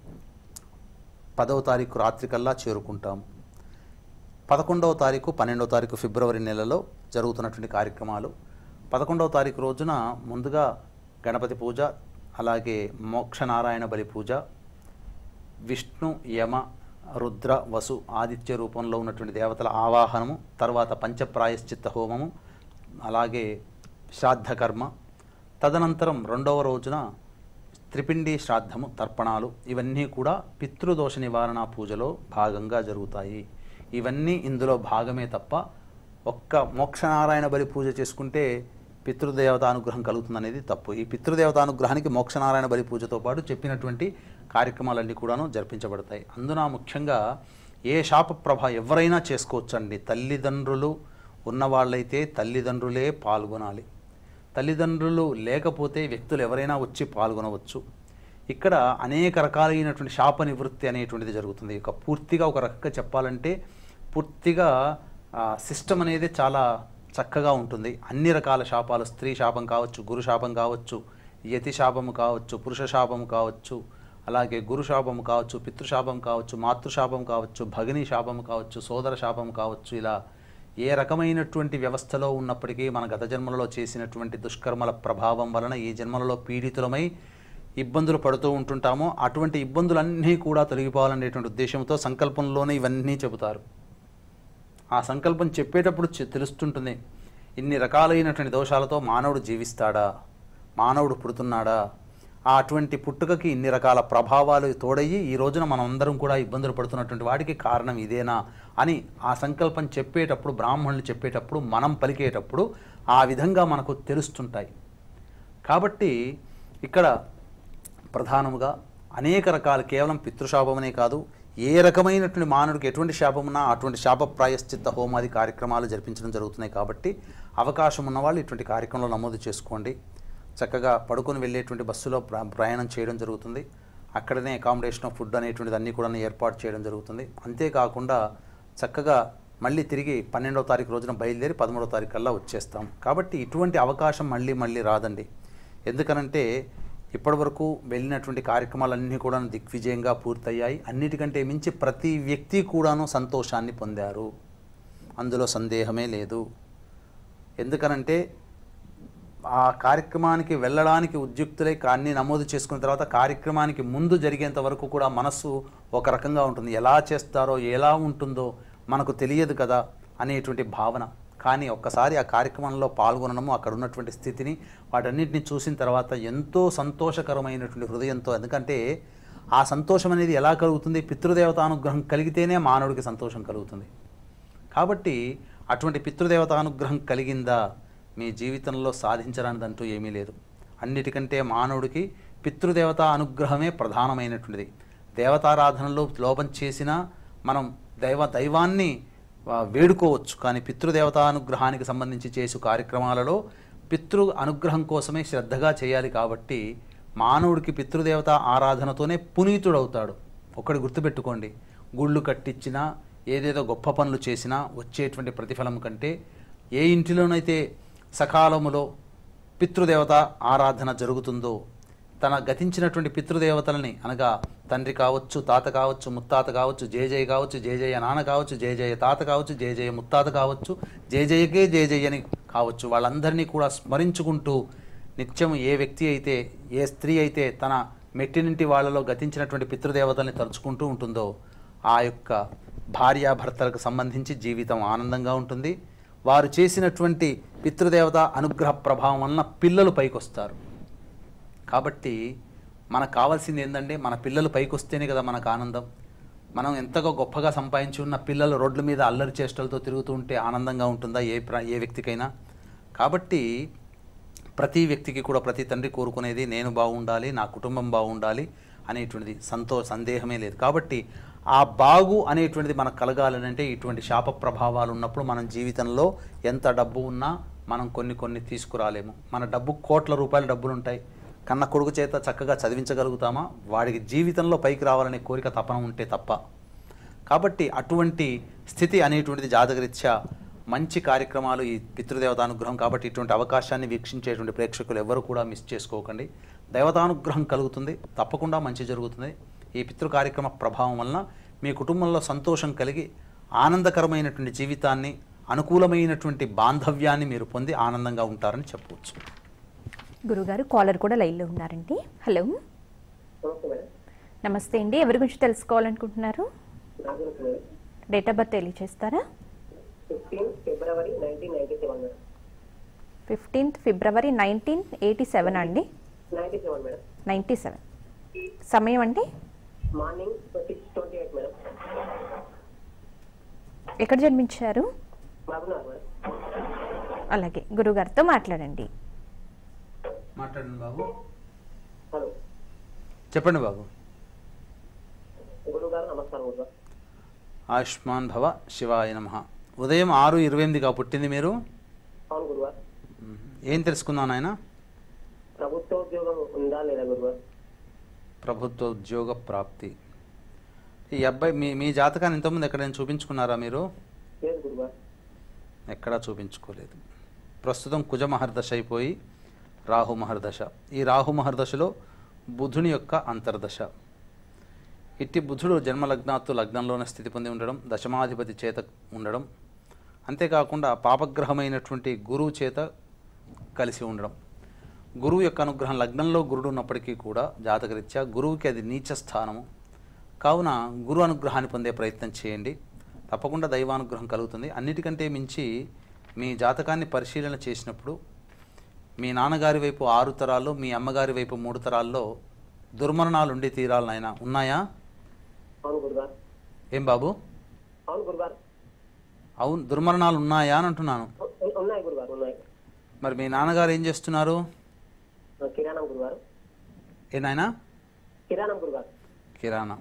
పదవ తారీఖు రాత్రికల్లా చేరుకుంటాము పదకొండవ తారీఖు పన్నెండవ తారీఖు ఫిబ్రవరి నెలలో జరుగుతున్నటువంటి కార్యక్రమాలు పదకొండవ తారీఖు రోజున ముందుగా గణపతి పూజ అలాగే మోక్షనారాయణ బలి పూజ విష్ణు యమ రుద్ర వసు ఆదిత్య రూపంలో ఉన్నటువంటి దేవతల ఆవాహనము తర్వాత పంచప్రాయశ్చిత్త హోమము అలాగే శ్రాద్ధకర్మ తదనంతరం రెండవ రోజున త్రిపిండి శ్రాద్ధము తర్పణాలు ఇవన్నీ కూడా పితృదోష నివారణ పూజలో భాగంగా జరుగుతాయి ఇవన్నీ ఇందులో భాగమే తప్ప ఒక్క మోక్షనారాయణ బలి పూజ చేసుకుంటే పితృదేవత అనుగ్రహం కలుగుతుందనేది తప్పు ఈ పితృదేవత అనుగ్రహానికి మోక్షనారాయణ బలి పూజతో పాటు చెప్పినటువంటి కార్యక్రమాలన్నీ కూడాను జరిపించబడతాయి అందున ముఖ్యంగా ఏ శాప ప్రభ ఎవరైనా చేసుకోవచ్చండి తల్లిదండ్రులు ఉన్నవాళ్ళైతే తల్లిదండ్రులే పాల్గొనాలి తల్లిదండ్రులు లేకపోతే వ్యక్తులు ఎవరైనా వచ్చి పాల్గొనవచ్చు ఇక్కడ అనేక రకాలైనటువంటి శాప నివృత్తి అనేటువంటిది జరుగుతుంది ఇక పూర్తిగా ఒక రకంగా చెప్పాలంటే పూర్తిగా సిస్టమ్ అనేది చాలా చక్కగా ఉంటుంది అన్ని రకాల శాపాలు స్త్రీ శాపం కావచ్చు గురు శాపం కావచ్చు యతి శాపము కావచ్చు పురుష శాపము కావచ్చు అలాగే గురు శాపము కావచ్చు పితృశాపం కావచ్చు మాతృశాపం కావచ్చు భగిని శాపము కావచ్చు సోదర శాపం కావచ్చు ఇలా ఏ రకమైనటువంటి వ్యవస్థలో ఉన్నప్పటికీ మన గత జన్మలలో చేసినటువంటి దుష్కర్మల ప్రభావం వలన ఈ జన్మలలో పీడితులమై ఇబ్బందులు పడుతూ ఉంటుంటామో అటువంటి ఇబ్బందులన్నీ కూడా తొలగిపోవాలనేటువంటి ఉద్దేశంతో సంకల్పంలోనే ఇవన్నీ చెబుతారు ఆ సంకల్పం చెప్పేటప్పుడు చె- తెలుస్తుంటుంది ఇన్ని రకాలైనటువంటి దోషాలతో మానవుడు జీవిస్తాడా మానవుడు పుడుతున్నాడా ఆ అటువంటి పుట్టుకకి ఇన్ని రకాల ప్రభావాలు తోడయ్యి ఈ రోజున మనం అందరం కూడా ఇబ్బందులు పడుతున్నటువంటి వాటికి కారణం ఇదేనా అని ఆ సంకల్పం చెప్పేటప్పుడు బ్రాహ్మణులు చెప్పేటప్పుడు మనం పలికేటప్పుడు ఆ విధంగా మనకు తెలుస్తుంటాయి కాబట్టి ఇక్కడ ప్రధానముగా అనేక రకాలు కేవలం పితృశాపమనే కాదు ఏ రకమైనటువంటి మానవుడికి ఎటువంటి శాపం ఉన్నా అటువంటి శాప ప్రాయశ్చిత్త హోమాది కార్యక్రమాలు జరిపించడం జరుగుతున్నాయి కాబట్టి అవకాశం ఉన్నవాళ్ళు ఇటువంటి కార్యక్రమంలో నమోదు చేసుకోండి చక్కగా పడుకొని వెళ్ళేటువంటి బస్సులో ప్ర- ప్రయాణం చేయడం జరుగుతుంది అక్కడనే అకామిడేషన్ ఫుడ్ అనేటువంటిది అన్నీ కూడా ఏర్పాటు చేయడం జరుగుతుంది అంతేకాకుండా చక్కగా మళ్ళీ తిరిగి పన్నెండవ తారీఖు రోజున బయలుదేరి పదమూడవ తారీఖు కల్లా వచ్చేస్తాం కాబట్టి ఇటువంటి అవకాశం మళ్ళీ మళ్ళీ రాదండి ఎందుకనంటే ఇప్పటివరకు వెళ్ళినటువంటి కార్యక్రమాలన్నీ కూడా దిగ్విజయంగా పూర్తయ్యాయి అన్నిటికంటే మించి ప్రతి వ్యక్తి కూడాను సంతోషాన్ని పొందారు అందులో సందేహమే లేదు ఎందుకనంటే ఆ కార్యక్రమానికి వెళ్ళడానికి ఉద్యుక్తులై కాన్ని నమోదు చేసుకున్న తర్వాత కార్యక్రమానికి ముందు జరిగేంత వరకు కూడా మనస్సు ఒక రకంగా ఉంటుంది ఎలా చేస్తారో ఎలా ఉంటుందో మనకు తెలియదు కదా అనేటువంటి భావన కానీ ఒక్కసారి ఆ కార్యక్రమంలో పాల్గొనడము అక్కడ ఉన్నటువంటి స్థితిని వాటన్నిటిని చూసిన తర్వాత ఎంతో సంతోషకరమైనటువంటి హృదయంతో ఎందుకంటే ఆ సంతోషం అనేది ఎలా కలుగుతుంది పితృదేవత అనుగ్రహం కలిగితేనే మానవుడికి సంతోషం కలుగుతుంది కాబట్టి అటువంటి పితృదేవత అనుగ్రహం కలిగిందా మీ జీవితంలో సాధించరానిదంటూ ఏమీ లేదు అన్నిటికంటే మానవుడికి పితృదేవత అనుగ్రహమే ప్రధానమైనటువంటిది దేవతారాధనలో లోపం చేసినా మనం దైవ దైవాన్ని ఆ, వేడుకోవచ్చు కానీ పితృదేవత అనుగ్రహానికి సంబంధించి చేసే కార్యక్రమాలలో పితృ అనుగ్రహం కోసమే శ్రద్ధగా చేయాలి కాబట్టి మానవుడికి పితృదేవత ఆరాధనతోనే పునీతుడవుతాడు ఒకటి గుర్తుపెట్టుకోండి గుళ్ళు కట్టించినా ఏదేదో గొప్ప పనులు చేసినా వచ్చేటువంటి ప్రతిఫలం కంటే ఏ ఇంటిలోనైతే సకాలములో పితృదేవత ఆరాధన జరుగుతుందో తన గతించినటువంటి పితృదేవతలని అనగా తండ్రి కావచ్చు తాత కావచ్చు ముత్తాత కావచ్చు జేజయ్య కావచ్చు జేజయ్య నాన్న కావచ్చు జేజయ్య తాత కావచ్చు జేజయ్య ముత్తాత కావచ్చు జేజయ్యకే జేజయ్యని కావచ్చు వాళ్ళందరినీ కూడా స్మరించుకుంటూ నిత్యం ఏ వ్యక్తి అయితే ఏ స్త్రీ అయితే తన మెట్టినింటి వాళ్ళలో గతించినటువంటి పితృదేవతల్ని తలుచుకుంటూ ఉంటుందో ఆ యొక్క భార్యాభర్తలకు సంబంధించి జీవితం ఆనందంగా ఉంటుంది వారు చేసినటువంటి పితృదేవత అనుగ్రహ ప్రభావం వలన పిల్లలు పైకొస్తారు కాబట్టి మనకు కావాల్సింది ఏంటంటే మన పిల్లలు పైకి వస్తేనే కదా మనకు ఆనందం మనం ఎంతగా గొప్పగా సంపాదించి ఉన్న పిల్లలు రోడ్ల మీద అల్లరి చేష్టలతో తిరుగుతూ ఉంటే ఆనందంగా ఉంటుందా ఏ ప్ర ఏ వ్యక్తికైనా కాబట్టి ప్రతి వ్యక్తికి కూడా ప్రతి తండ్రి కోరుకునేది నేను బాగుండాలి నా కుటుంబం బాగుండాలి అనేటువంటిది సంతో సందేహమే లేదు కాబట్టి ఆ బాగు అనేటువంటిది మనకు కలగాలని అంటే ఇటువంటి శాప ప్రభావాలు ఉన్నప్పుడు మనం జీవితంలో ఎంత డబ్బు ఉన్నా మనం కొన్ని కొన్ని తీసుకురాలేము మన డబ్బు కోట్ల రూపాయల డబ్బులు ఉంటాయి కన్న కొడుకు చేత చక్కగా చదివించగలుగుతామా వాడికి జీవితంలో పైకి రావాలనే కోరిక తపన ఉంటే తప్ప కాబట్టి అటువంటి స్థితి అనేటువంటిది జాతకరీత్యా మంచి కార్యక్రమాలు ఈ పితృదేవతానుగ్రహం కాబట్టి ఇటువంటి అవకాశాన్ని వీక్షించేటువంటి ప్రేక్షకులు ఎవరు కూడా మిస్ చేసుకోకండి దేవతానుగ్రహం కలుగుతుంది తప్పకుండా మంచి జరుగుతుంది ఈ పితృ కార్యక్రమ ప్రభావం వలన మీ కుటుంబంలో సంతోషం కలిగి ఆనందకరమైనటువంటి జీవితాన్ని అనుకూలమైనటువంటి బాంధవ్యాన్ని మీరు పొంది ఆనందంగా ఉంటారని చెప్పవచ్చు గురుగారు కాలర్ కూడా లైన్లో ఉన్నారండి హలో నమస్తే మేడం నమస్తే అండి ఎవరి గురించి తెలుసుకోవాలనుకుంటున్నారు నా గురించి మేడం డేట్ ఆఫ్ బర్త్ తెలియచేస్తారా fifteen February nineteen ninety seven madam fifteenth February nineteen eighty seven అండి ninety seven madam ninety seven సమయం అండి morning six twenty eight madam ఎక్కడ జన్మించారు బాగున్నారు మేడం అలాగే గురుగారితో మాట్లాడండి మాట్లాడండి బాబు హలో చెప్పండి బాబు గురువు గారు నమస్కారం గురువు గారు ఆయుష్మాన్ భవ శివాయ నమ ఉదయం ఆరు ఇరవై ఎనిమిదిగా పుట్టింది మీరు అవును గురువు గారు మ్మ్. ఏం తెలుసుకున్నాను ఆయన ప్రభుత్వ ఉద్యోగం ఉందా లేదా గురువు గారు ప్రభుత్వ ఉద్యోగ ప్రాప్తి ఈ అబ్బాయి మీ మీ జాతకాన్ని ఇంతకుముందు ఎక్కడైనా చూపించుకున్నారా మీరు లేదు గురువు గారు ఎక్కడా చూపించుకోలేదు ప్రస్తుతం కుజ మహర్దశ అయిపోయి రాహు మహర్దశ ఈ రాహు మహర్దశలో బుధుని యొక్క అంతర్దశ ఇట్టి బుధుడు జన్మలగ్నాత్తు లగ్నంలోనే స్థితి పొంది ఉండడం దశమాధిపతి చేత ఉండడం అంతేకాకుండా పాపగ్రహమైనటువంటి గురువు చేత కలిసి ఉండడం గురువు యొక్క అనుగ్రహం లగ్నంలో గురుడు ఉన్నప్పటికీ కూడా జాతకరీత్యా గురువుకి అది నీచ స్థానము కావున గురు అనుగ్రహాన్ని పొందే ప్రయత్నం చేయండి తప్పకుండా దైవానుగ్రహం కలుగుతుంది అన్నిటికంటే మించి మీ జాతకాన్ని పరిశీలన చేసినప్పుడు మీ నాన్నగారి వైపు ఆరు తరాల్లో మీ అమ్మగారి వైపు మూడు తరాల్లో దుర్మరణాలు ఉండి తీరాలనైనా ఉన్నాయా అవును గురువు గారు ఏం బాబు అవును గురువు గారు అవును దుర్మరణాలు ఉన్నాయా అని అంటున్నాను ఉ- ఉన్నాయి గురువు గారు ఉన్నాయి మరి మీ నాన్నగారు ఏం చేస్తున్నారు కిరాణం గురువు గారు ఏ నాయనా కిరాణం గురువు గారు కిరాణా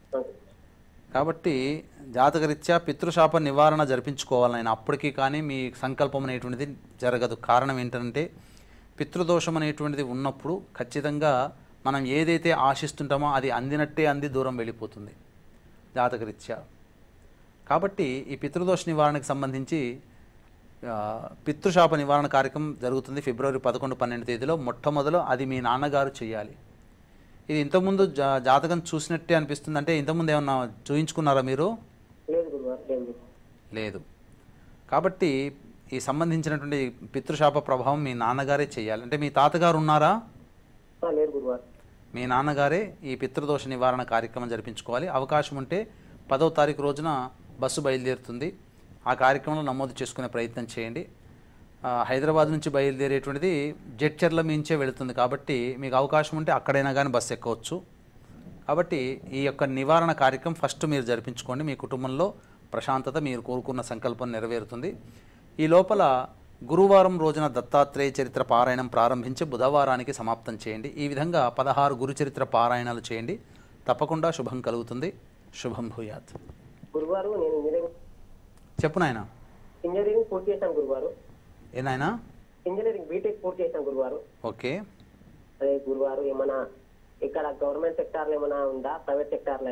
కాబట్టి జాతకరీత్యా పితృశాప నివారణ జరిపించుకోవాలని అప్పటికీ కానీ మీ సంకల్పం అనేటువంటిది జరగదు కారణం ఏంటంటే పితృదోషం అనేటువంటిది ఉన్నప్పుడు ఖచ్చితంగా మనం ఏదైతే ఆశిస్తుంటామో అది అందినట్టే అంది దూరం వెళ్ళిపోతుంది జాతకరీత్యా కాబట్టి ఈ పితృదోష నివారణకు సంబంధించి ఆ, పితృశాప నివారణ కార్యక్రమం జరుగుతుంది ఫిబ్రవరి పదకొండు పన్నెండు తేదీలో మొట్టమొదలు అది మీ నాన్నగారు చేయాలి ఇది ఇంతకుముందు జా జాతకం చూసినట్టే అనిపిస్తుంది అంటే ఇంతకుముందు ఏమన్నా చూయించుకున్నారా మీరు లేదు గురువు గారు లేదు లేదు కాబట్టి ఈ సంబంధించినటువంటి పితృశాప ప్రభావం మీ నాన్నగారే చేయాలి అంటే మీ తాతగారు ఉన్నారా ఆ, లేదు గురువు గారు మీ నాన్నగారే ఈ పితృదోష నివారణ కార్యక్రమం జరిపించుకోవాలి అవకాశం ఉంటే పదవ తారీఖు రోజున బస్సు బయలుదేరుతుంది ఆ కార్యక్రమంలో నమోదు చేసుకునే ప్రయత్నం చేయండి ఆ, హైదరాబాద్ నుంచి బయలుదేరేటువంటిది జడ్చర్ల మించే వెళుతుంది కాబట్టి మీకు అవకాశం ఉంటే అక్కడైనా కానీ బస్సు ఎక్కవచ్చు కాబట్టి ఈ యొక్క నివారణ కార్యక్రమం ఫస్ట్ మీరు జరిపించుకోండి మీ కుటుంబంలో ప్రశాంతత మీరు కోరుకున్న సంకల్పం నెరవేరుతుంది ఈ లోపల గురువారం రోజున దత్తాత్రేయ చరిత్ర పారాయణం ప్రారంభించి బుధవారానికి సమాప్తం చేయండి ఈ విధంగా పదహారు గురు చరిత్ర పారాయణాలు చేయండి తప్పకుండా శుభం కలుగుతుంది శుభం భూయాత్ గురువారు నేను ఇంజనీరింగ్ చెప్పు నాయన ఇంజనీరింగ్ పూర్తి చేశాను గురువారు ఏ నాయనా ఇంజనీరింగ్ బీటెక్ పూర్తి చేశాను గురువారు ఓకే అదే గురువారు ఏమైనా ఇక్కడ గవర్నమెంట్ సెక్టార్లో ఏమైనా ఉందా ప్రైవేట్ సెక్టార్లో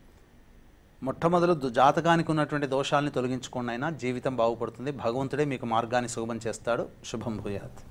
మొట్టమొదలు దు- జాతకానికి ఉన్నటువంటి దోషాలని తొలగించుకోండి అయినా జీవితం బాగుపడుతుంది భగవంతుడే మీకు మార్గాన్ని సుగమం చేస్తాడు శుభం భూయాత్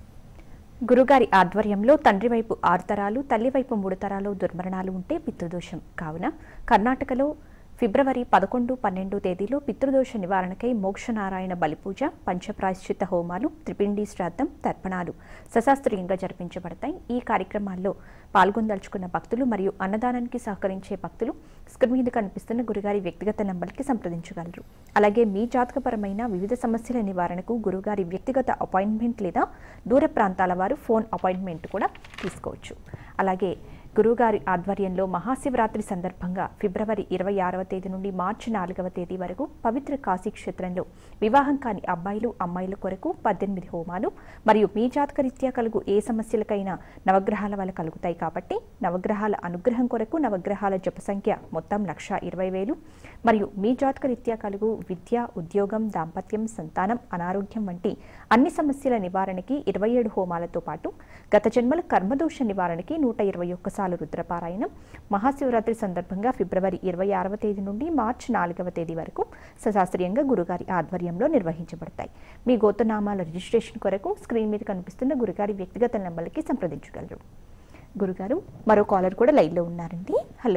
గురుగారి ఆధ్వర్యంలో తండ్రి వైపు ఆరు తరాలు తల్లి వైపు మూడు తరాలు దుర్మరణాలు ఉంటే పితృదోషం కావున కర్ణాటకలో ఫిబ్రవరి పదకొండు పన్నెండు తేదీలో పితృదోష నివారణకై మోక్షనారాయణ బలిపూజ పంచప్రాయశ్చిత హోమాలు త్రిపిండి శ్రాద్ధం తర్పణాలు సశాస్త్రీయంగా జరిపించబడతాయి ఈ కార్యక్రమాల్లో పాల్గొందలుచుకున్న భక్తులు మరియు అన్నదానానికి సహకరించే భక్తులు స్క్రీన్ మీద కనిపిస్తున్న గురుగారి వ్యక్తిగత నంబర్కి సంప్రదించగలరు అలాగే మీ జాతకపరమైన వివిధ సమస్యల నివారణకు గురుగారి వ్యక్తిగత అపాయింట్మెంట్ లేదా దూర ప్రాంతాల వారు ఫోన్ అపాయింట్మెంట్ కూడా తీసుకోవచ్చు అలాగే గురుగారి ఆధ్వర్యంలో మహాశివరాత్రి సందర్భంగా ఫిబ్రవరి ఇరవై ఆరవ తేదీ నుండి మార్చి నాలుగవ తేదీ వరకు పవిత్ర కాశీ క్షేత్రంలో వివాహం కాని అబ్బాయిలు అమ్మాయిల కొరకు పద్దెనిమిది హోమాలు మరియు మీ జాతకరీత్యా కలుగు ఏ సమస్యలకైనా నవగ్రహాల వల్ల కలుగుతాయి కాబట్టి నవగ్రహాల అనుగ్రహం కొరకు నవగ్రహాల జప సంఖ్య మొత్తం లక్ష ఇరవై వేలు మరియు మీ జాతకరీత్యా కలుగు విద్య ఉద్యోగం దాంపత్యం సంతానం అనారోగ్యం వంటి అన్ని సమస్యల నివారణకి ఇరవై ఏడు హోమాలతో పాటు గత జన్మల కర్మదోష నివారణకి నూట ఇరవై ఒక్కసార్లు రుద్రపారాయణం మహాశివరాత్రి సందర్భంగా ఫిబ్రవరి ఇరవై ఆరవ తేదీ నుండి మార్చి నాలుగవ తేదీ వరకు సశాస్త్రీయంగా గురుగారి ఆధ్వర్యంలో నిర్వహించబడతాయి మీ గోతనామాల రిజిస్ట్రేషన్ కొరకు స్క్రీన్ మీద కనిపిస్తున్న గురుగారి వ్యక్తిగత నెంబర్లకి సంప్రదించగలరు గురుగారు మరో కాలర్ కూడా లైన్లో ఉన్నారండి హలో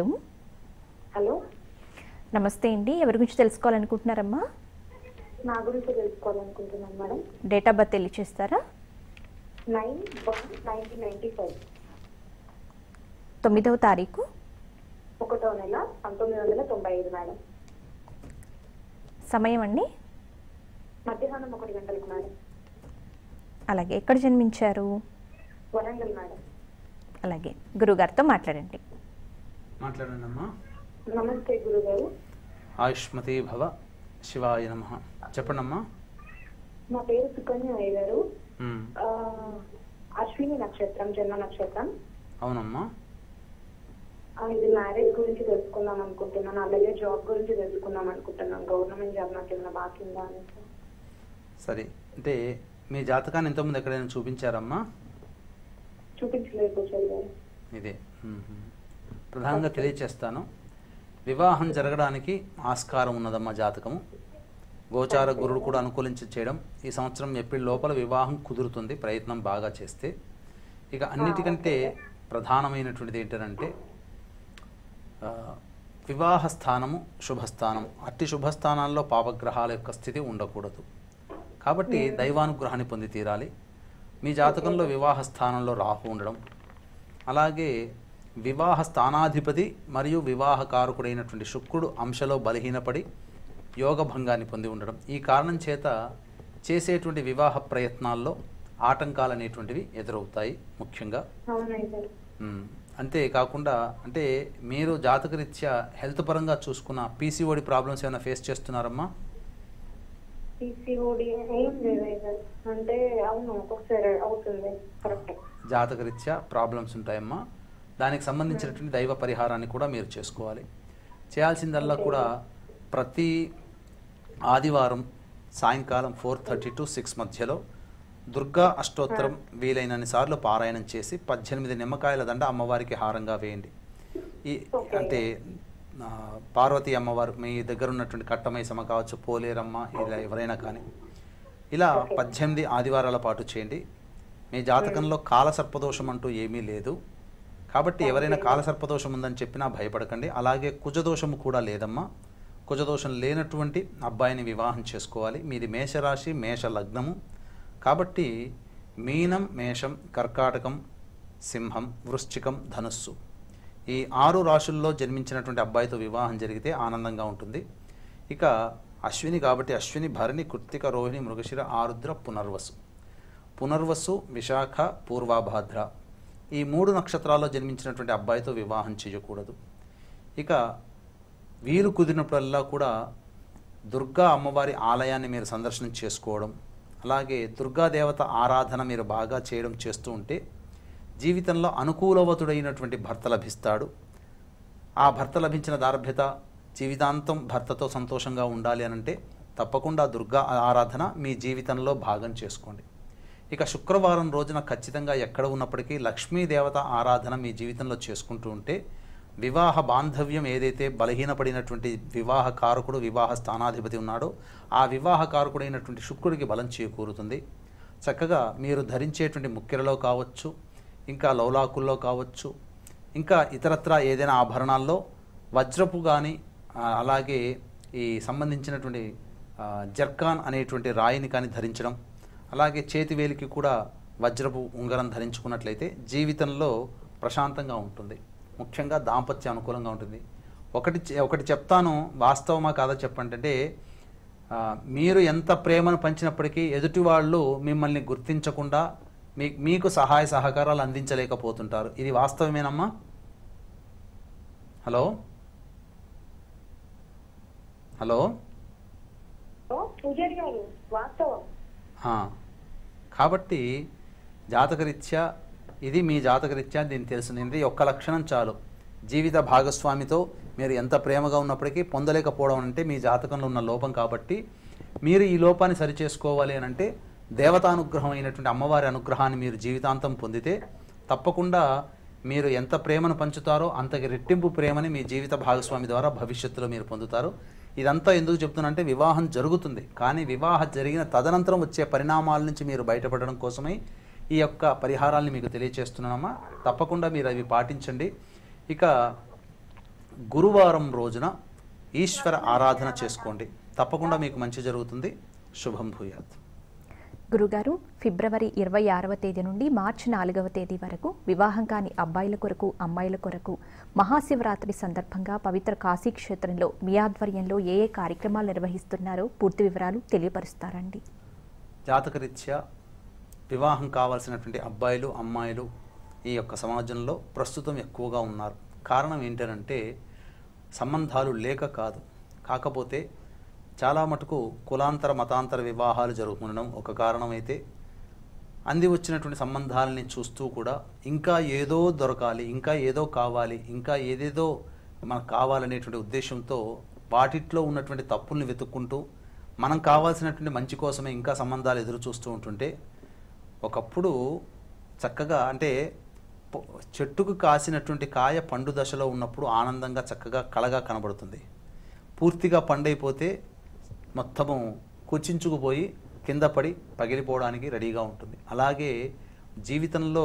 హలో నమస్తే అండి ఎవరి గురించి తెలుసుకోవాలనుకుంటున్నారమ్మా నా గురించి తెలుసుకోవాలనుకుంటున్నాను మేడం డేట్ ఆఫ్ బర్త్ తెలియచేస్తారా nine one nineteen ninety five తొమ్మిదవ తారీఖు ఒకటో నెల పంతొమ్మిది వందల తొంభై ఐదు మేడం సమయం అండి మధ్యాహ్నం ఒకటి గంటలకు మేడం అలాగే ఎక్కడ జన్మించారు వరంగల్ మేడం అలాగే గురుగారితో మాట్లాడండి మాట్లాడండి అమ్మా నమస్తే గురుగారు ఆయుష్మతి భవ శివాయ నమ చెప్పండి అమ్మా నా పేరు సుకన్య అయ్య గారు మ్మ్. ఆ, అశ్విని నక్షత్రం జన్మ నక్షత్రం అవునమ్మా ఆ, ఇది మ్యారేజ్ గురించి తెలుసుకుందాం అనుకుంటున్నాను అలాగే జాబ్ గురించి తెలుసుకుందాం అనుకుంటున్నాను గవర్నమెంట్ జాబ్ నాకు ఏమైనా బాకీ ఉందా అని సరే అంటే మీ జాతకాన్ని ఇంతకుముందు ఎక్కడైనా చూపించారమ్మా చూపించలేదు కూర్చోలు గారు ఇదే మ్మ్. ప్రధానంగా తెలియచేస్తాను వివాహం జరగడానికి ఆస్కారం ఉన్నదమ్మా జాతకము గోచార గురుడు కూడా అనుకూలించి చేయడం ఈ సంవత్సరం ఏప్రిల్ లోపల వివాహం కుదురుతుంది ప్రయత్నం బాగా చేస్తే ఇక అన్నిటికంటే ప్రధానమైనటువంటిది ఏంటంటే ఆ, వివాహ స్థానము శుభస్థానం అట్టి శుభస్థానాల్లో పాపగ్రహాల యొక్క స్థితి ఉండకూడదు కాబట్టి దైవానుగ్రహాన్ని పొంది తీరాలి మీ జాతకంలో వివాహ స్థానంలో రాహు ఉండడం అలాగే వివాహ స్థానాధిపతి మరియు వివాహకారకుడైనటువంటి శుక్రుడు అంశలో బలహీనపడి యోగ భంగాన్ని పొంది ఉండడం ఈ కారణం చేత చేసేటువంటి వివాహ ప్రయత్నాల్లో ఆటంకాలు అనేటువంటివి ఎదురవుతాయి ముఖ్యంగా అవునయ్య గారు మ్మ్. అంతేకాకుండా అంటే మీరు జాతకరీత్యా హెల్త్ పరంగా చూసుకున్న పీసీఓడి ప్రాబ్లమ్స్ ఏమైనా ఫేస్ చేస్తున్నారమ్మా పీసీఓడి ఏం లేదు అయ్య గారు అంటే అవును ఒక్కొక్కసారి అవుతుంది కరెక్ట్ జాతకరీత్యా ప్రాబ్లమ్స్ ఉంటాయమ్మా దానికి సంబంధించినటువంటి దైవ పరిహారాన్ని కూడా మీరు చేసుకోవాలి చేయాల్సిందల్లా కూడా ప్రతి ఆదివారం సాయంకాలం ఫోర్ థర్టీ టు సిక్స్ మధ్యలో దుర్గా అష్టోత్తరం వీలైనన్ని సార్లు పారాయణం చేసి పద్దెనిమిది నిమ్మకాయల దండ అమ్మవారికి హారంగా వేయండి ఈ అంటే ఆ, పార్వతీ అమ్మవారు మీ దగ్గర ఉన్నటువంటి కట్టమైసమ్మ కావచ్చు పోలేరమ్మ ఇలా ఎవరైనా కానీ ఇలా పద్దెనిమిది ఆదివారాల పాటు చేయండి మీ జాతకంలో కాలసర్పదోషం అంటూ ఏమీ లేదు కాబట్టి ఎవరైనా కాలసర్పదోషం ఉందని చెప్పినా భయపడకండి అలాగే కుజదోషము కూడా లేదమ్మా కుజదోషం లేనటువంటి అబ్బాయిని వివాహం చేసుకోవాలి మీది మేషరాశి మేష లగ్నము కాబట్టి మీనం మేషం కర్కాటకం సింహం వృశ్చికం ధనుస్సు ఈ ఆరు రాశుల్లో జన్మించినటువంటి అబ్బాయితో వివాహం జరిగితే ఆనందంగా ఉంటుంది ఇక అశ్విని కాబట్టి అశ్విని భరణి కృత్తిక రోహిణి మృగశిర ఆరుద్ర పునర్వసు పునర్వసు విశాఖ పూర్వాభాద్ర ఈ మూడు నక్షత్రాల్లో జన్మించినటువంటి అబ్బాయితో వివాహం చేయకూడదు ఇక వీలు కుదిరినప్పుడల్లా కూడా దుర్గా అమ్మవారి ఆలయాన్ని మీరు సందర్శనం చేసుకోవడం అలాగే దుర్గా దేవత ఆరాధన మీరు బాగా చేయడం చేస్తూ ఉంటే జీవితంలో అనుకూలవతుడైనటువంటి భర్త లభిస్తాడు ఆ భర్త లభించిన దార్భ్యత జీవితాంతం భర్తతో సంతోషంగా ఉండాలి అనంటే తప్పకుండా దుర్గా ఆరాధన మీ జీవితంలో భాగం చేసుకోండి ఇక శుక్రవారం రోజున ఖచ్చితంగా ఎక్కడ ఉన్నప్పటికీ లక్ష్మీ దేవత ఆరాధన మీ జీవితంలో చేసుకుంటూ ఉంటే వివాహ బాంధవ్యం ఏదైతే బలహీనపడినటువంటి వివాహ కారకుడు వివాహ స్థానాధిపతి ఉన్నాడో ఆ వివాహ కారకుడైనటువంటి శుక్రుడికి బలం చేకూరుతుంది చక్కగా మీరు ధరించేటువంటి ముక్కెరలో కావచ్చు ఇంకా లౌలాకుల్లో కావచ్చు ఇంకా ఇతరత్ర ఏదైనా ఆభరణాల్లో వజ్రపు కానీ అలాగే ఈ సంబంధించినటువంటి ఆ, జర్కాన్ అనేటువంటి రాయిని కానీ ధరించడం అలాగే చేతివేలికి కూడా వజ్రపు ఉంగరం ధరించుకున్నట్లయితే జీవితంలో ప్రశాంతంగా ఉంటుంది ముఖ్యంగా దాంపత్య అనుకూలంగా ఉంటుంది ఒకటి చె- ఒకటి చెప్తాను వాస్తవమా కాదా చెప్పంటే ఆ, మీరు ఎంత ప్రేమను పంచినప్పటికీ ఎదుటి వాళ్ళు మిమ్మల్ని గుర్తించకుండా మీ మీకు సహాయ సహకారాలు అందించలేకపోతుంటారు ఇది వాస్తవమేనమ్మా హలో హలో ఓ, పూజారి గారు వాస్తవం ఆ, కాబట్టి జాతకరీత్యా ఇది మీ జాతకరీత్యా దీన్ని తెలుస్తుంది ఒక్క లక్షణం చాలు జీవిత భాగస్వామితో మీరు ఎంత ప్రేమగా ఉన్నప్పటికీ పొందలేకపోవడం అంటే మీ జాతకంలో ఉన్న లోపం కాబట్టి మీరు ఈ లోపాన్ని సరిచేసుకోవాలి అని అంటే దేవతానుగ్రహం అయినటువంటి అమ్మవారి అనుగ్రహాన్ని మీరు జీవితాంతం పొందితే తప్పకుండా మీరు ఎంత ప్రేమను పంచుతారో అంతకి రెట్టింపు ప్రేమని మీ జీవిత భాగస్వామి ద్వారా భవిష్యత్తులో మీరు పొందుతారు ఇదంతా ఎందుకు చెప్తున్నానంటే వివాహం జరుగుతుంది కానీ వివాహం జరిగిన తదనంతరం వచ్చే పరిణామాల నుంచి మీరు బయటపడడం కోసమై ఈ యొక్క పరిహారాల్ని మీకు తెలియచేస్తున్నానమ్మా తప్పకుండా మీరు అవి పాటించండి ఇక గురువారం రోజున ఈశ్వర ఆరాధన చేసుకోండి తప్పకుండా మీకు మంచి జరుగుతుంది శుభం భూయాత్ గురుగారు ఫిబ్రవరి ఇరవై ఆరవ తేదీ నుండి మార్చి నాలుగవ తేదీ వరకు వివాహం కాని అబ్బాయిల కొరకు అమ్మాయిల కొరకు మహాశివరాత్రి సందర్భంగా పవిత్ర కాశీ క్షేత్రంలో మీ ఆధ్వర్యంలో ఏ ఏ కార్యక్రమాలు నిర్వహిస్తున్నారో పూర్తి వివరాలు తెలియపరుస్తారండి జాతకరీత్యా వివాహం కావాల్సినటువంటి అబ్బాయిలు అమ్మాయిలు ఈ యొక్క సమాజంలో ప్రస్తుతం ఎక్కువగా ఉన్నారు కారణం ఏంటంటే సంబంధాలు లేక కాదు కాకపోతే చాలా మటుకు కులాంతర మతాంతర వివాహాలు జరుగుతుండడం ఒక కారణమైతే అంది వచ్చినటువంటి సంబంధాలని చూస్తూ కూడా ఇంకా ఏదో దొరకాలి ఇంకా ఏదో కావాలి ఇంకా ఏదేదో మనకు కావాలనేటువంటి ఉద్దేశంతో వాటిట్లో ఉన్నటువంటి తప్పుల్ని వెతుక్కుంటూ మనం కావాల్సినటువంటి మంచి కోసమే ఇంకా సంబంధాలు ఎదురు చూస్తూ ఉంటుంటే ఒకప్పుడు చక్కగా అంటే పొ- చెట్టుకు కాసినటువంటి కాయ పండు దశలో ఉన్నప్పుడు ఆనందంగా చక్కగా కళగా కనబడుతుంది పూర్తిగా పండైపోతే మొత్తము కుచించుకుపోయి కింద పడి పగిలిపోవడానికి రెడీగా ఉంటుంది అలాగే జీవితంలో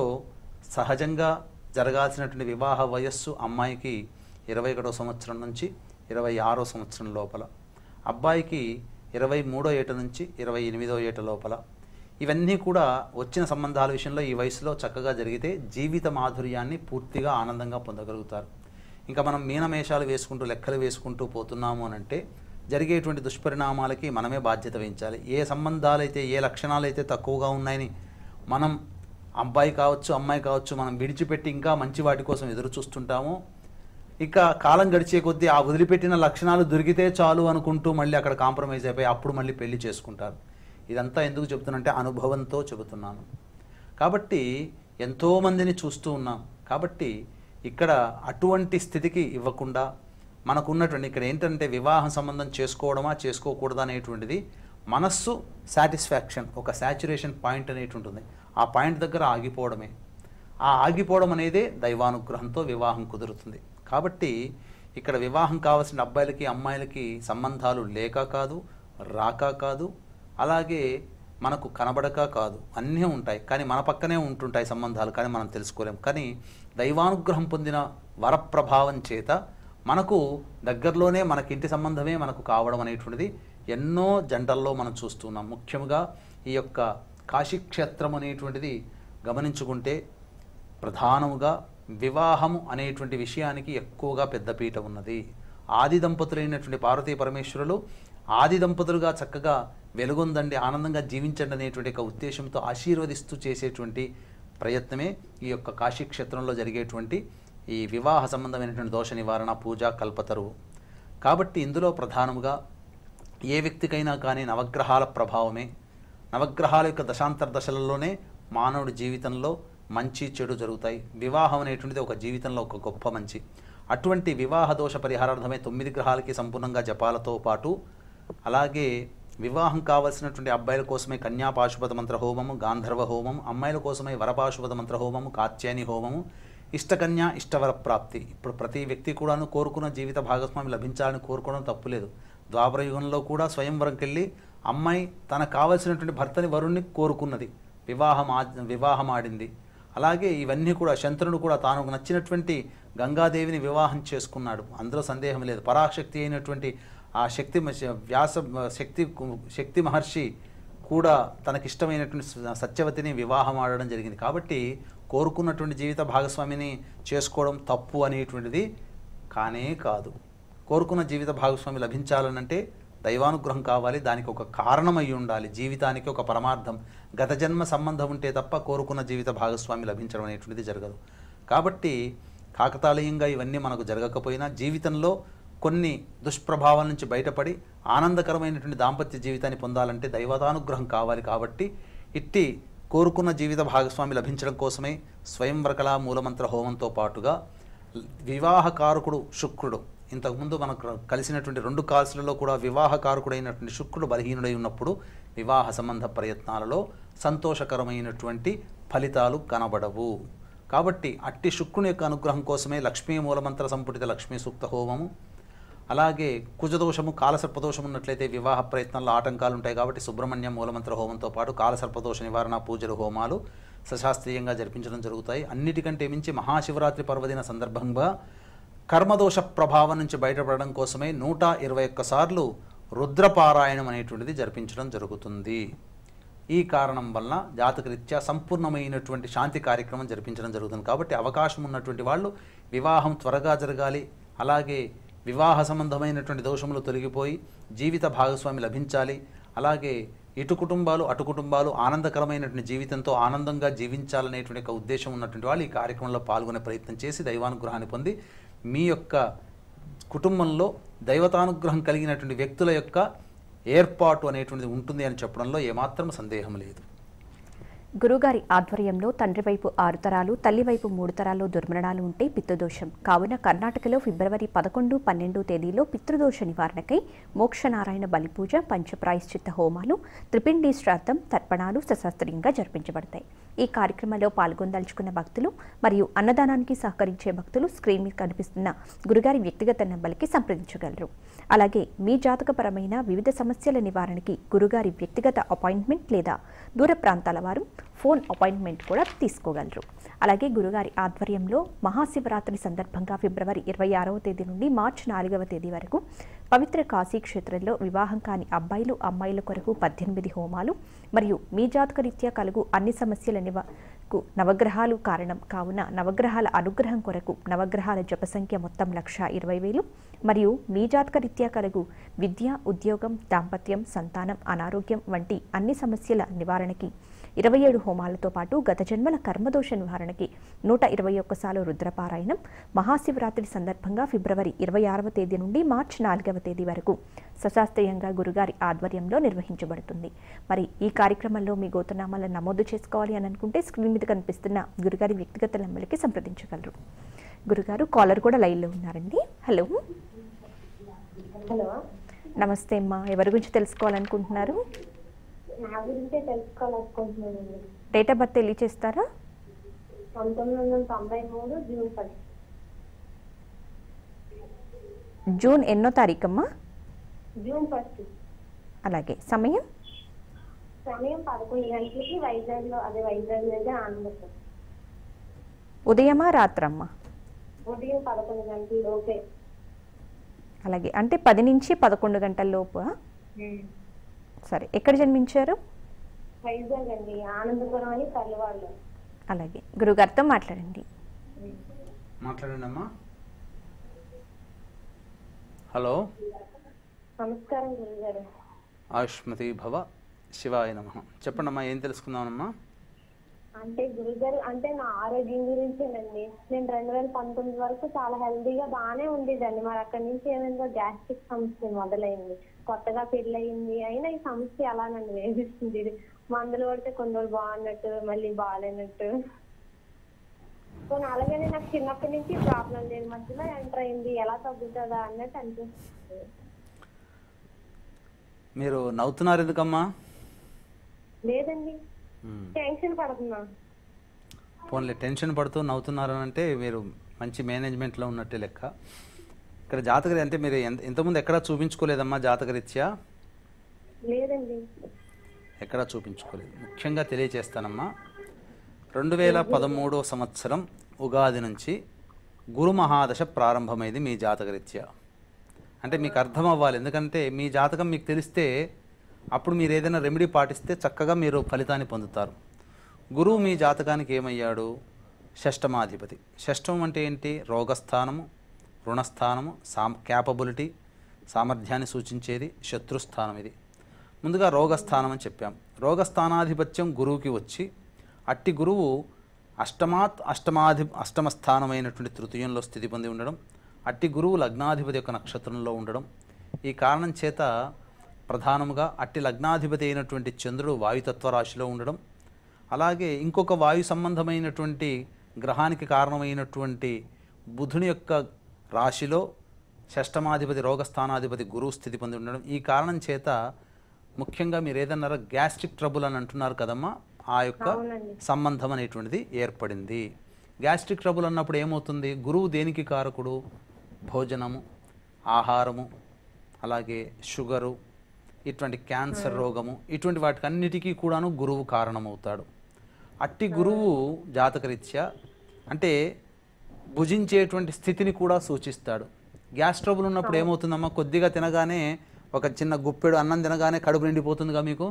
సహజంగా జరగాల్సినటువంటి వివాహ వయస్సు అమ్మాయికి ఇరవై ఒకటో సంవత్సరం నుంచి ఇరవై ఆరో సంవత్సరం లోపల అబ్బాయికి ఇరవై మూడో ఏట నుంచి ఇరవై ఎనిమిదో ఏట లోపల ఇవన్నీ కూడా వచ్చిన సంబంధాల విషయంలో ఈ వయసులో చక్కగా జరిగితే జీవిత మాధుర్యాన్ని పూర్తిగా ఆనందంగా పొందగలుగుతారు ఇంకా మనం మీనమేషాలు వేసుకుంటూ లెక్కలు వేసుకుంటూ పోతున్నాము అని అంటే జరిగేటువంటి దుష్పరిణామాలకి మనమే బాధ్యత వహించాలి ఏ సంబంధాలైతే ఏ లక్షణాలు అయితే తక్కువగా ఉన్నాయని మనం అబ్బాయి కావచ్చు అమ్మాయి కావచ్చు మనం విడిచిపెట్టి ఇంకా మంచి వాటి కోసం ఎదురు చూస్తుంటామో ఇక కాలం గడిచే కొద్దీ ఆ వదిలిపెట్టిన లక్షణాలు దొరికితే చాలు అనుకుంటూ మళ్ళీ అక్కడ కాంప్రమైజ్ అయిపోయి అప్పుడు మళ్ళీ పెళ్లి చేసుకుంటారు ఇదంతా ఎందుకు చెబుతున్నంటే అనుభవంతో చెబుతున్నాను కాబట్టి ఎంతోమందిని చూస్తూ ఉన్నాం కాబట్టి ఇక్కడ అటువంటి స్థితికి ఇవ్వకుండా మనకున్నటువంటి ఇక్కడ ఏంటంటే వివాహ సంబంధం చేసుకోవడమా చేసుకోకూడదా అనేటువంటిది మనస్సు సాటిస్ఫాక్షన్ ఒక సాచురేషన్ పాయింట్ అనేటి ఉంటుంది ఆ పాయింట్ దగ్గర ఆగిపోవడమే ఆ ఆగిపోవడం అనేదే దైవానుగ్రహంతో వివాహం కుదురుతుంది కాబట్టి ఇక్కడ వివాహం కావాల్సిన అబ్బాయిలకి అమ్మాయిలకి సంబంధాలు లేక కాదు రాక కాదు అలాగే మనకు కనబడక కాదు అన్నీ ఉంటాయి కానీ మన పక్కనే ఉంటుంటాయి సంబంధాలు కానీ మనం తెలుసుకోలేం కానీ దైవానుగ్రహం పొందిన వరప్రభావం చేత మనకు దగ్గరలోనే మనకి ఇంటి సంబంధమే మనకు కావడం అనేటువంటిది ఎన్నో జంటల్లో మనం చూస్తున్నాం ముఖ్యంగా ఈ యొక్క కాశీక్షేత్రం అనేటువంటిది గమనించుకుంటే ప్రధానముగా వివాహము అనేటువంటి విషయానికి ఎక్కువగా పెద్దపీట ఉన్నది ఆది దంపతులైనటువంటి పార్వతీ పరమేశ్వరులు ఆది దంపతులుగా చక్కగా వెలుగొందండి ఆనందంగా జీవించండి అనేటువంటి ఒక ఉద్దేశంతో ఆశీర్వదిస్తూ చేసేటువంటి ప్రయత్నమే ఈ యొక్క కాశీ క్షేత్రంలో జరిగేటువంటి ఈ వివాహ సంబంధమైనటువంటి దోష నివారణ పూజ కల్పతరువు కాబట్టి ఇందులో ప్రధానముగా ఏ వ్యక్తికైనా కానీ నవగ్రహాల ప్రభావమే నవగ్రహాల యొక్క దశాంతర దశలలోనే మానవుడి జీవితంలో మంచి చెడు జరుగుతాయి వివాహం అనేటువంటిది ఒక జీవితంలో ఒక గొప్ప మంచి అటువంటి వివాహ దోష పరిహారార్థమే తొమ్మిది గ్రహాలకి సంపూర్ణంగా జపాలతో పాటు అలాగే వివాహం కావలసినటువంటి అబ్బాయిల కోసమే కన్యా పాశుపత మంత్ర హోమము గాంధర్వ హోమం అమ్మాయిల కోసమే వరపాశుపత మంత్ర హోమము కాత్యాయని హోమము ఇష్టకన్య ఇష్టవర ప్రాప్తి ఇప్పుడు ప్రతి వ్యక్తి కూడాను కోరుకున్న జీవిత భాగస్వామి లభించాలని కోరుకోవడం తప్పులేదు ద్వాపర యుగంలో కూడా స్వయంవరంకి వెళ్ళి అమ్మాయి తనకు కావలసినటువంటి భర్తని వరుణ్ణి కోరుకున్నది వివాహం ఆ వివాహం ఆడింది అలాగే ఇవన్నీ కూడా శంతనుడు కూడా తాను నచ్చినటువంటి గంగాదేవిని వివాహం చేసుకున్నాడు అందులో సందేహం లేదు పరాశక్తి అయినటువంటి ఆ శక్తి మ- వ్యాస శక్తి శక్తి మహర్షి కూడా తనకిష్టమైనటువంటి స- సత్యవతిని వివాహం ఆడడం జరిగింది కాబట్టి కోరుకున్నటువంటి జీవిత భాగస్వామిని చేసుకోవడం తప్పు అనేటువంటిది కానే కాదు కోరుకున్న జీవిత భాగస్వామి లభించాలనంటే దైవానుగ్రహం కావాలి దానికి ఒక కారణం అయి ఉండాలి జీవితానికి ఒక పరమార్థం గత జన్మ సంబంధం ఉంటే తప్ప కోరుకున్న జీవిత భాగస్వామి లభించడం అనేటువంటిది జరగదు కాబట్టి కాకతాళీయంగా ఇవన్నీ మనకు జరగకపోయినా జీవితంలో కొన్ని దుష్ప్రభావాల నుంచి బయటపడి ఆనందకరమైనటువంటి దాంపత్య జీవితాన్ని పొందాలంటే దైవతానుగ్రహం కావాలి కాబట్టి ఇట్టి కోరుకున్న జీవిత భాగస్వామి లభించడం కోసమే స్వయంవరకళ మూలమంత్ర హోమంతో పాటుగా వివాహకారకుడు శుక్రుడు ఇంతకుముందు మనకు కలిసినటువంటి రెండు కాల్సులలో కూడా వివాహకారకుడైనటువంటి శుక్రుడు బలహీనుడై ఉన్నప్పుడు వివాహ సంబంధ ప్రయత్నాలలో సంతోషకరమైనటువంటి ఫలితాలు కనబడవు కాబట్టి అట్టి శుక్రుని యొక్క అనుగ్రహం కోసమే లక్ష్మీ మూలమంత్ర సంపుటిత లక్ష్మీ సూక్త హోమము అలాగే కుజదోషము కాలసర్పదోషం ఉన్నట్లయితే వివాహ ప్రయత్నాల్లో ఆటంకాలు ఉంటాయి కాబట్టి సుబ్రహ్మణ్యం మూలమంత్ర హోమంతో పాటు కాలసర్పదోష నివారణ పూజలు హోమాలు సశాస్త్రీయంగా జరిపించడం జరుగుతాయి అన్నిటికంటే మించి మహాశివరాత్రి పర్వదిన సందర్భంగా కర్మదోష ప్రభావం నుంచి బయటపడడం కోసమే నూట ఇరవై ఒక్కసార్లు రుద్రపారాయణం అనేటువంటిది జరిపించడం జరుగుతుంది ఈ కారణం వలన జాతకరీత్యా సంపూర్ణమైనటువంటి శాంతి కార్యక్రమం జరిపించడం జరుగుతుంది కాబట్టి అవకాశం ఉన్నటువంటి వాళ్ళు వివాహం త్వరగా జరగాలి అలాగే వివాహ సంబంధమైనటువంటి దోషములు తొలగిపోయి జీవిత భాగస్వామి లభించాలి అలాగే ఇటు కుటుంబాలు అటు కుటుంబాలు ఆనందకరమైనటువంటి జీవితంతో ఆనందంగా జీవించాలనేటువంటి ఒక ఉద్దేశం ఉన్నటువంటి వాళ్ళు ఈ కార్యక్రమంలో పాల్గొనే ప్రయత్నం చేసి దైవానుగ్రహాన్ని పొంది మీ యొక్క కుటుంబంలో దైవతానుగ్రహం కలిగినటువంటి వ్యక్తుల యొక్క ఏర్పాటు అనేటువంటిది ఉంటుంది అని చెప్పడంలో ఏమాత్రం సందేహం లేదు గురుగారి ఆధ్వర్యంలో తండ్రి వైపు ఆరు తరాలు తల్లి వైపు మూడు తరాల్లో దుర్మరణాలు ఉంటే పితృదోషం కావున కర్ణాటకలో ఫిబ్రవరి పదకొండు పన్నెండు తేదీలో పితృదోష నివారణకై మోక్షనారాయణ బలిపూజ పంచప్రాయశ్చిత్త హోమాలు త్రిపిండి శ్రాద్ధం తర్పణాలు సశాస్త్రీయంగా జరిపించబడతాయి ఈ కార్యక్రమంలో పాల్గొందలుచుకున్న భక్తులు మరియు అన్నదానానికి సహకరించే భక్తులు స్క్రీన్ మీద కనిపిస్తున్న గురుగారి వ్యక్తిగత నెంబర్కి సంప్రదించగలరు అలాగే మీ జాతకపరమైన వివిధ సమస్యల నివారణకి గురుగారి వ్యక్తిగత అపాయింట్మెంట్ లేదా దూర ప్రాంతాల వారు ఫోన్ అపాయింట్మెంట్ కూడా తీసుకోగలరు అలాగే గురుగారి ఆధ్వర్యంలో మహాశివరాత్రి సందర్భంగా ఫిబ్రవరి ఇరవై ఆరవ తేదీ నుండి మార్చి నాలుగవ తేదీ వరకు పవిత్ర కాశీ క్షేత్రంలో వివాహం కాని అబ్బాయిలు అమ్మాయిల కొరకు పద్దెనిమిది హోమాలు మరియు మీ జాతకరీత్యా కలుగు అన్ని సమస్యల నివారణకు నవగ్రహాలు కారణం కావున నవగ్రహాల అనుగ్రహం కొరకు నవగ్రహాల జప సంఖ్య మొత్తం లక్ష ఇరవై వేలు మరియు మీ జాతకరీత్యా కలుగు విద్య ఉద్యోగం దాంపత్యం సంతానం అనారోగ్యం వంటి అన్ని సమస్యల నివారణకి ఇరవై ఏడు హోమాలతో పాటు గత జన్మల కర్మదోష నివారణకి నూట ఇరవై ఒక్కసార్లు రుద్రపారాయణం మహాశివరాత్రి సందర్భంగా ఫిబ్రవరి ఇరవై ఆరవ తేదీ నుండి మార్చి నాలుగవ తేదీ వరకు సశాస్త్రీయంగా గురుగారి ఆధ్వర్యంలో నిర్వహించబడుతుంది మరి ఈ కార్యక్రమంలో మీ గోతనామాలను నమోదు చేసుకోవాలి అని అనుకుంటే స్క్రీన్ మీద కనిపిస్తున్న గురుగారి వ్యక్తిగత నెంబర్కి సంప్రదించగలరు గురుగారు కాలర్ కూడా లైన్లో ఉన్నారండి హలో హలో నమస్తే అమ్మా ఎవరి గురించి తెలుసుకోవాలనుకుంటున్నారు నా గురించే తెలుసుకోవాలనుకుంటున్నానండి డేట్ ఆఫ్ బర్త్ తెలియచేస్తారా పంతొమ్మిది వందల తొంభై మూడు జూన్ పది జూన్ ఎన్నో తారీఖమ్మా జూన్ ఫస్ట్ అలాగే సమయం సమయం పదకొండు గంటలకి వైజాగ్ లో అదే వైజాగ్ మీద ఆనందం ఉదయమా రాత్రమ్మా ఉదయం పదకొండు గంటల లోపే అలాగే అంటే పది నుంచి పదకొండు గంటల లోపు సరే ఎక్కడ జన్మించారు వైజాగ్ అండి ఆనందపురం అని తల్లివాళ్ళు అలాగే గురుగారితో మాట్లాడండి మాట్లాడండి అమ్మా హలో నమస్కారం గురుగారు ఆయుష్మతి భవ శివాయ నమ చెప్పండి అమ్మా ఏం తెలుసుకుందామమ్మా అంటే గురుగారు అంటే నా ఆరోగ్యం గురించేనండి నేను రెండు వేల పంతొమ్మిది వరకు చాలా హెల్దీగా బాగానే ఉండేదండి మరి అక్కడి నుంచి ఏమైందో గ్యాస్ట్రిక్ సమస్య మొదలైంది కొత్తగా పెళ్ళయింది అయినా ఈ సమస్య అలానండి వేధిస్తుంది ఇది మందులు పడితే కొన్ని రోజులు బాగున్నట్టు మళ్ళీ బాగాలేనట్టు సో అలాగనే నాకు చిన్నప్పటి నుంచి ప్రాబ్లం లేదు మధ్యలో ఎంటర్ అయింది ఎలా తగ్గుతుందా అన్నట్టు అనిపిస్తుంది మీరు నవ్వుతున్నారు ఎందుకమ్మా లేదండి మ్మ్. టెన్షన్ పడుతున్నా పోన్లే టెన్షన్ పడుతూ నవ్వుతున్నారు అని అంటే మీరు మంచి మేనేజ్మెంట్లో ఉన్నట్టే లెక్క ఇక్కడ జాతకరి అంటే మీరు ఎంత ఇంతకుముందు ఎక్కడా చూపించుకోలేదమ్మా జాతకరీత్యా లేదండి ఎక్కడా చూపించుకోలేదు ముఖ్యంగా తెలియచేస్తానమ్మా రెండు వేల పదమూడో సంవత్సరం ఉగాది నుంచి గురు మహాదశ ప్రారంభమైంది మీ జాతకరీత్యా అంటే మీకు అర్థం అవ్వాలి ఎందుకంటే మీ జాతకం మీకు తెలిస్తే అప్పుడు మీరు ఏదైనా రెమెడీ పాటిస్తే చక్కగా మీరు ఫలితాన్ని పొందుతారు గురువు మీ జాతకానికి ఏమయ్యాడు షష్టమాధిపతి షష్టం అంటే ఏంటి రోగస్థానము రుణస్థానము సామ్ క్యాపబిలిటీ సామర్థ్యాన్ని సూచించేది శత్రుస్థానం ఇది ముందుగా రోగస్థానం అని చెప్పాం రోగస్థానాధిపత్యం గురువుకి వచ్చి అట్టి గురువు అష్టమాత్ అష్టమాధి అష్టమ స్థానమైనటువంటి తృతీయంలో స్థితి పొంది ఉండడం అట్టి గురువు లగ్నాధిపతి యొక్క నక్షత్రంలో ఉండడం ఈ కారణం చేత ప్రధానముగా అట్టి లగ్నాధిపతి అయినటువంటి చంద్రుడు వాయుతత్వ రాశిలో ఉండడం అలాగే ఇంకొక వాయు సంబంధమైనటువంటి గ్రహానికి కారణమైనటువంటి బుధుని యొక్క రాశిలో షష్టమాధిపతి రోగస్థానాధిపతి గురువు స్థితి పొంది ఉండడం ఈ కారణం చేత ముఖ్యంగా మీరు ఏదన్నారో గ్యాస్ట్రిక్ ట్రబుల్ అని అంటున్నారు కదమ్మా ఆ యొక్క సంబంధం అనేటువంటిది ఏర్పడింది గ్యాస్ట్రిక్ ట్రబుల్ అన్నప్పుడు ఏమవుతుంది గురువు దేనికి కారకుడు భోజనము ఆహారము అలాగే షుగరు ఇటువంటి క్యాన్సర్ రోగము ఇటువంటి వాటికన్నిటికీ కూడాను గురువు కారణమవుతాడు అట్టి గురువు జాతకరీత్యా అంటే భుజించేటువంటి స్థితిని కూడా సూచిస్తాడు గ్యాస్ ట్రబుల్ ఉన్నప్పుడు ఏమవుతుందమ్మా కొద్దిగా తినగానే ఒక చిన్న గుప్పెడు అన్నం తినగానే కడుపు నిండిపోతుందిగా మీకు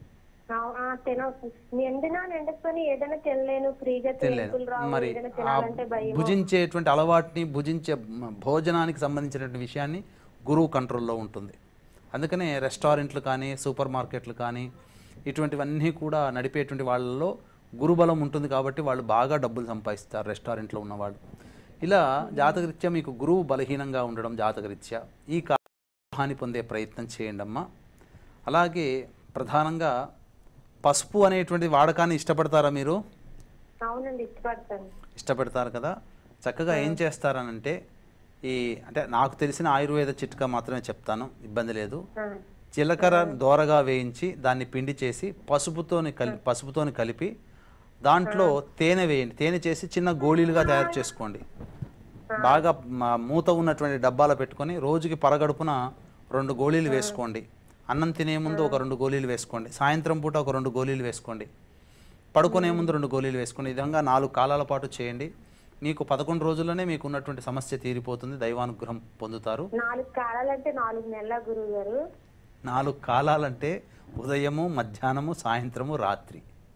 ఆ- ఆ, తినవచ్చు ఎండినా ఎండకపోయినా ఏదైనా తినలేను ఫ్రీగా తెలియదు తినకులు రావు మరి ఏదైనా ఆ తినాలంటే భయం భుజించేటువంటి అలవాటుని భుజించే మ- భోజనానికి సంబంధించినటువంటి విషయాన్ని గురువు కంట్రోల్లో ఉంటుంది అందుకనే రెస్టారెంట్లు కానీ సూపర్ మార్కెట్లు కానీ ఇటువంటివన్నీ కూడా నడిపేటువంటి వాళ్ళలో గురుబలం ఉంటుంది కాబట్టి వాళ్ళు బాగా డబ్బులు సంపాదిస్తారు రెస్టారెంట్లో ఉన్నవాళ్ళు ఇలా జాతకరీత్యా మీకు గురువు బలహీనంగా ఉండడం జాతకరీత్యా ఈ కాహాన్ని పొందే ప్రయత్నం చేయండి అమ్మా అలాగే ప్రధానంగా పసుపు అనేటువంటి వాడకాన్ని ఇష్టపడతారా మీరు అవునండి ఇష్టపడతాను ఇష్టపడతారు కదా చక్కగా ఏం చేస్తారనంటే ఈ అంటే నాకు తెలిసిన ఆయుర్వేద చిట్కా మాత్రమే చెప్తాను ఇబ్బంది లేదు ఆ, జీలకర్ర దోరగా వేయించి దాన్ని పిండి చేసి పసుపుతోని కలిపి పసుపుతోని కలిపి దాంట్లో తేనె వేయండి తేనె చేసి చిన్న గోళీలుగా తయారు చేసుకోండి బాగా మ- మూత ఉన్నటువంటి డబ్బాలో పెట్టుకొని రోజుకి పరగడుపున రెండు గోళీలు వేసుకోండి అన్నం తినే ముందు ఒక రెండు గోళీలు వేసుకోండి సాయంత్రం పూట ఒక రెండు గోళీలు వేసుకోండి పడుకునే ముందు రెండు గోళీలు వేసుకోండి ఈ విధంగా నాలుగు కాలాల పాటు చేయండి మీకు పదకొండు రోజుల్లోనే మీకు ఉన్నటువంటి సమస్య తీరిపోతుంది దైవానుగ్రహం పొందుతారు నాలుగు కాలాలంటే నాలుగు నెలల గురువు గారు నాలుగు కాలాలంటే ఉదయము మధ్యాహ్నము సాయంత్రము రాత్రి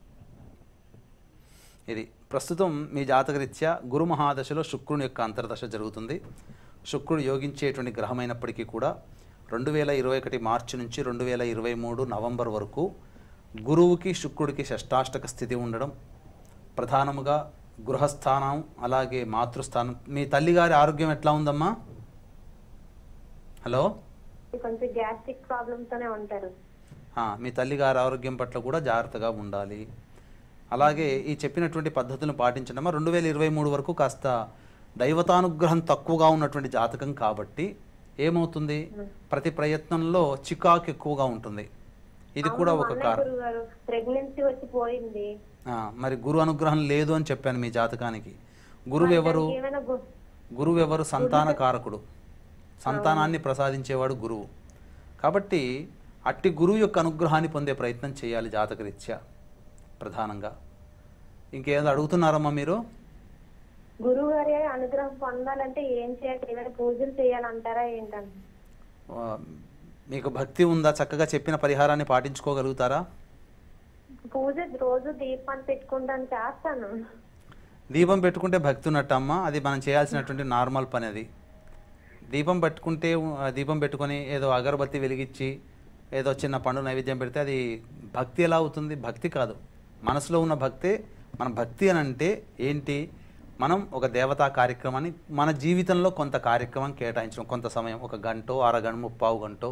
ఇది ప్రస్తుతం మీ జాతకరీత్యా గురు మహాదశలో శుక్రుని యొక్క అంతర్దశ జరుగుతుంది శుక్రుడు యోగించేటువంటి గ్రహమైనప్పటికీ కూడా రెండు వేల ఇరవై ఒకటి మార్చి నుంచి రెండు వేల ఇరవై మూడు నవంబర్ వరకు గురువుకి శుక్రుడికి షష్టాష్టక స్థితి ఉండడం ప్రధానముగా గృహస్థానం అలాగే మాతృస్థానం మీ తల్లిగారి ఆరోగ్యం ఎట్లా ఉందమ్మా హలో కొంచెం గ్యాస్ట్రిక్ ప్రాబ్లమ్ తోనే ఉంటారు ఆ, మీ తల్లిగారి ఆరోగ్యం పట్ల కూడా జాగ్రత్తగా ఉండాలి అలాగే ఈ చెప్పినటువంటి పద్ధతులను పాటించడమా రెండు వేల ఇరవై మూడు వరకు కాస్త దైవతానుగ్రహం తక్కువగా ఉన్నటువంటి జాతకం కాబట్టి ఏమవుతుంది ప్రతి ప్రయత్నంలో చికాకు ఎక్కువగా ఉంటుంది ఇది కూడా ఒక కారణం గురువు గారు ప్రెగ్నెన్సీ వచ్చి పోయింది ఆ, మరి గురు అనుగ్రహం లేదు అని చెప్పాను మీ జాతకానికి గురువు ఎవరు ఏమైనా గు- గురువు ఎవరు సంతాన కారకుడు సంతానాన్ని ప్రసాదించేవాడు గురువు కాబట్టి అట్టి గురువు యొక్క అనుగ్రహాన్ని పొందే ప్రయత్నం చేయాలి జాతకరీత్యా ప్రధానంగా ఇంకేదో అడుగుతున్నారమ్మా మీరు గురువు గారి అనుగ్రహం పొందాలంటే ఏం చేయాలి ఏమైనా పూజలు చేయాలంటారా ఏంటంటే ఆ, మీకు భక్తి ఉందా చక్కగా చెప్పిన పరిహారాన్ని పాటించుకోగలుగుతారా పూజ రోజు దీపాన్ని పెట్టుకుంటాను చేస్తాను దీపం పెట్టుకుంటే భక్తి ఉన్నట్టమ్మా అది మనం చేయాల్సినటువంటి నార్మల్ పని అది దీపం పెట్టుకుంటే ఆ, దీపం పెట్టుకొని ఏదో అగరబత్తి వెలిగించి ఏదో చిన్న పండు నైవేద్యం పెడితే అది భక్తి ఎలా అవుతుంది భక్తి కాదు మనసులో ఉన్న భక్తే మన భక్తి అని అంటే ఏంటి మనం ఒక దేవతా కార్యక్రమాన్ని మన జీవితంలో కొంత కార్యక్రమం కేటాయించడం కొంత సమయం ఒక గంటో అరగంట ముప్పావు గంటో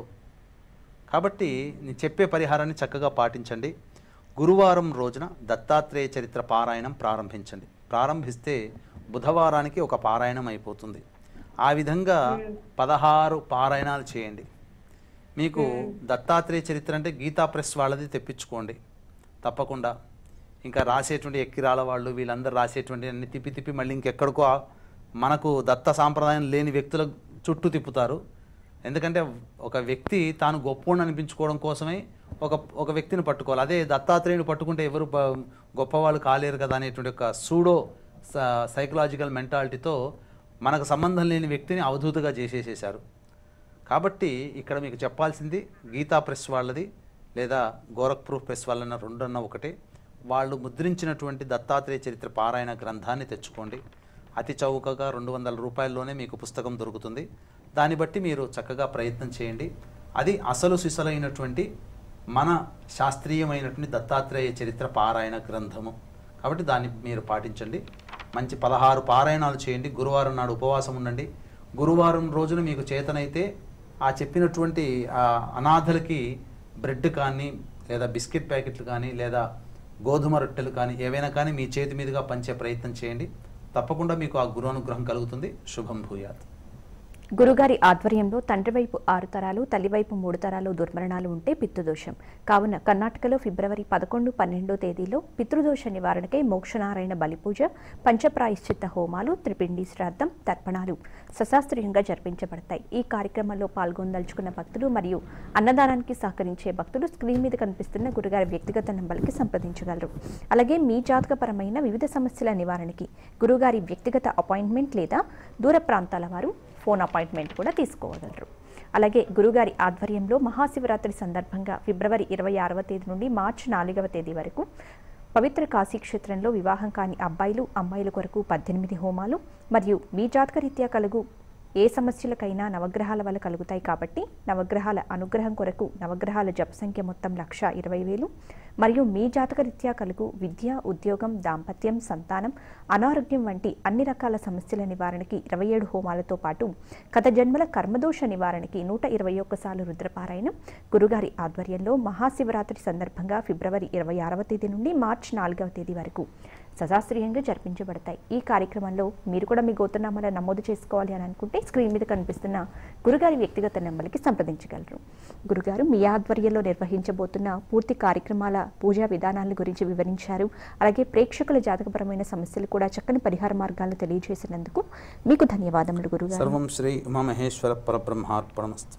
కాబట్టి నేను చెప్పే పరిహారాన్ని చక్కగా పాటించండి గురువారం రోజున దత్తాత్రేయ చరిత్ర పారాయణం ప్రారంభించండి ప్రారంభిస్తే బుధవారానికి ఒక పారాయణం అయిపోతుంది ఆ విధంగా పదహారు పారాయణాలు చేయండి మీకు దత్తాత్రేయ చరిత్ర అంటే గీతా ప్రెస్ వాళ్ళది తెప్పించుకోండి తప్పకుండా ఇంకా రాసేటువంటి ఎక్కిరాల వాళ్ళు వీళ్ళందరూ రాసేటువంటి అన్ని తిప్పి తిప్పి మళ్ళీ ఇంకెక్కడికో ఆ- మనకు దత్త సాంప్రదాయం లేని వ్యక్తుల చుట్టూ తిప్పుతారు ఎందుకంటే ఒక వ్యక్తి తాను గొప్పోడు అనిపించుకోవడం కోసమే ఒక ఒక వ్యక్తిని పట్టుకోవాలి అదే దత్తాత్రేయుని పట్టుకుంటే ఎవరు బ- గొప్పవాళ్ళు కాలేరు కదా అనేటువంటి ఒక సూడో సైకలాజికల్ మెంటాలిటీతో మనకు సంబంధం లేని వ్యక్తిని అవధూతగా చేసేసేశారు కాబట్టి ఇక్కడ మీకు చెప్పాల్సింది గీతా ప్రెస్ వాళ్ళది లేదా గోరఖ్పూర్ ప్రెస్ వాళ్ళన్న రెండన్న ఒకటే వాళ్ళు ముద్రించినటువంటి దత్తాత్రేయ చరిత్ర పారాయణ గ్రంథాన్ని తెచ్చుకోండి అతి చౌకగా రెండు వందల రూపాయల్లోనే మీకు పుస్తకం దొరుకుతుంది దాన్ని బట్టి మీరు చక్కగా ప్రయత్నం చేయండి అది అసలు సిసలైనటువంటి మన శాస్త్రీయమైనటువంటి దత్తాత్రేయ చరిత్ర పారాయణ గ్రంథము కాబట్టి దాన్ని మీరు పాటించండి మంచి పదహారు పారాయణాలు చేయండి గురువారం నాడు ఉపవాసం ఉండండి గురువారం రోజున మీకు చేతనైతే ఆ చెప్పినటువంటి ఆ అనాథలకి బ్రెడ్ కానీ లేదా బిస్కెట్ ప్యాకెట్లు కానీ లేదా గోధుమ రొట్టెలు కానీ ఏవైనా కానీ మీ చేతి మీదుగా పంచే ప్రయత్నం చేయండి తప్పకుండా మీకు ఆ గురు అనుగ్రహం కలుగుతుంది శుభం భూయాత్ గురుగారి ఆధ్వర్యంలో తండ్రి వైపు ఆరు తరాలు తల్లివైపు మూడు తరాలు దుర్మరణాలు ఉంటే పితృదోషం కావున కర్ణాటకలో ఫిబ్రవరి పదకొండు పన్నెండో తేదీలో పితృదోష నివారణకై మోక్షనారాయణ బలిపూజ పంచప్రాయశ్చిత్త హోమాలు త్రిపిండి శ్రాద్ధం తర్పణాలు సశాస్త్రీయంగా జరిపించబడతాయి ఈ కార్యక్రమంలో పాల్గొనదలుచుకున్న భక్తులు మరియు అన్నదానానికి సహకరించే భక్తులు స్క్రీన్ మీద కనిపిస్తున్న గురుగారి వ్యక్తిగత నంబర్కి సంప్రదించగలరు అలాగే మీ జాతకపరమైన వివిధ సమస్యల నివారణకి గురుగారి వ్యక్తిగత అపాయింట్మెంట్ లేదా దూర ప్రాంతాల వారు ఫోన్ అపాయింట్మెంట్ కూడా తీసుకోగలరు అలాగే గురుగారి ఆధ్వర్యంలో మహాశివరాత్రి సందర్భంగా ఫిబ్రవరి ఇరవై ఆరవ తేదీ నుండి మార్చి నాలుగవ తేదీ వరకు పవిత్ర కాశీ క్షేత్రంలో వివాహం కాని అబ్బాయిలు అమ్మాయిల కొరకు పద్దెనిమిది హోమాలు మరియు మీ జాతకరీత్యా కలుగు ఏ సమస్యలకైనా నవగ్రహాల వల్ల కలుగుతాయి కాబట్టి నవగ్రహాల అనుగ్రహం కొరకు నవగ్రహాల జప సంఖ్య మొత్తం లక్ష ఇరవై వేలు మరియు మీ జాతకరీత్యా కలుగు విద్య ఉద్యోగం దాంపత్యం సంతానం అనారోగ్యం వంటి అన్ని రకాల సమస్యల నివారణకి ఇరవై ఏడు హోమాలతో పాటు గత జన్మల కర్మదోష నివారణకి నూట ఇరవై ఒక్కసార్లు రుద్రపారాయణం గురుగారి ఆధ్వర్యంలో మహాశివరాత్రి సందర్భంగా ఫిబ్రవరి ఇరవై ఆరవ తేదీ నుండి మార్చి నాలుగవ తేదీ వరకు సశాస్త్రీయంగా జరిపించబడతాయి ఈ కార్యక్రమంలో మీరు కూడా మీ గోత్రనామాల నమోదు చేసుకోవాలి అని అనుకుంటే స్క్రీన్ మీద కనిపిస్తున్న గురుగారి వ్యక్తిగత నెంబర్కి సంప్రదించగలరు గురుగారు మీ ఆధ్వర్యంలో నిర్వహించబోతున్న పూర్తి కార్యక్రమాల పూజా విధానాల గురించి వివరించారు అలాగే ప్రేక్షకుల జాతకపరమైన సమస్యలు కూడా చక్కని పరిహార మార్గాలను తెలియజేసినందుకు మీకు ధన్యవాదములు గురుగారు సర్వం శ్రీ ఉమామహేశ్వర పరబ్రహ్మార్పణమస్తు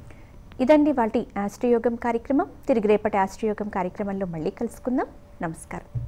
ఇదండి వాటి ఆస్ట్రయోగం కార్యక్రమం తిరిగి రేపటి ఆస్ట్రయోగం కార్యక్రమంలో మళ్ళీ కలుసుకుందాం నమస్కారం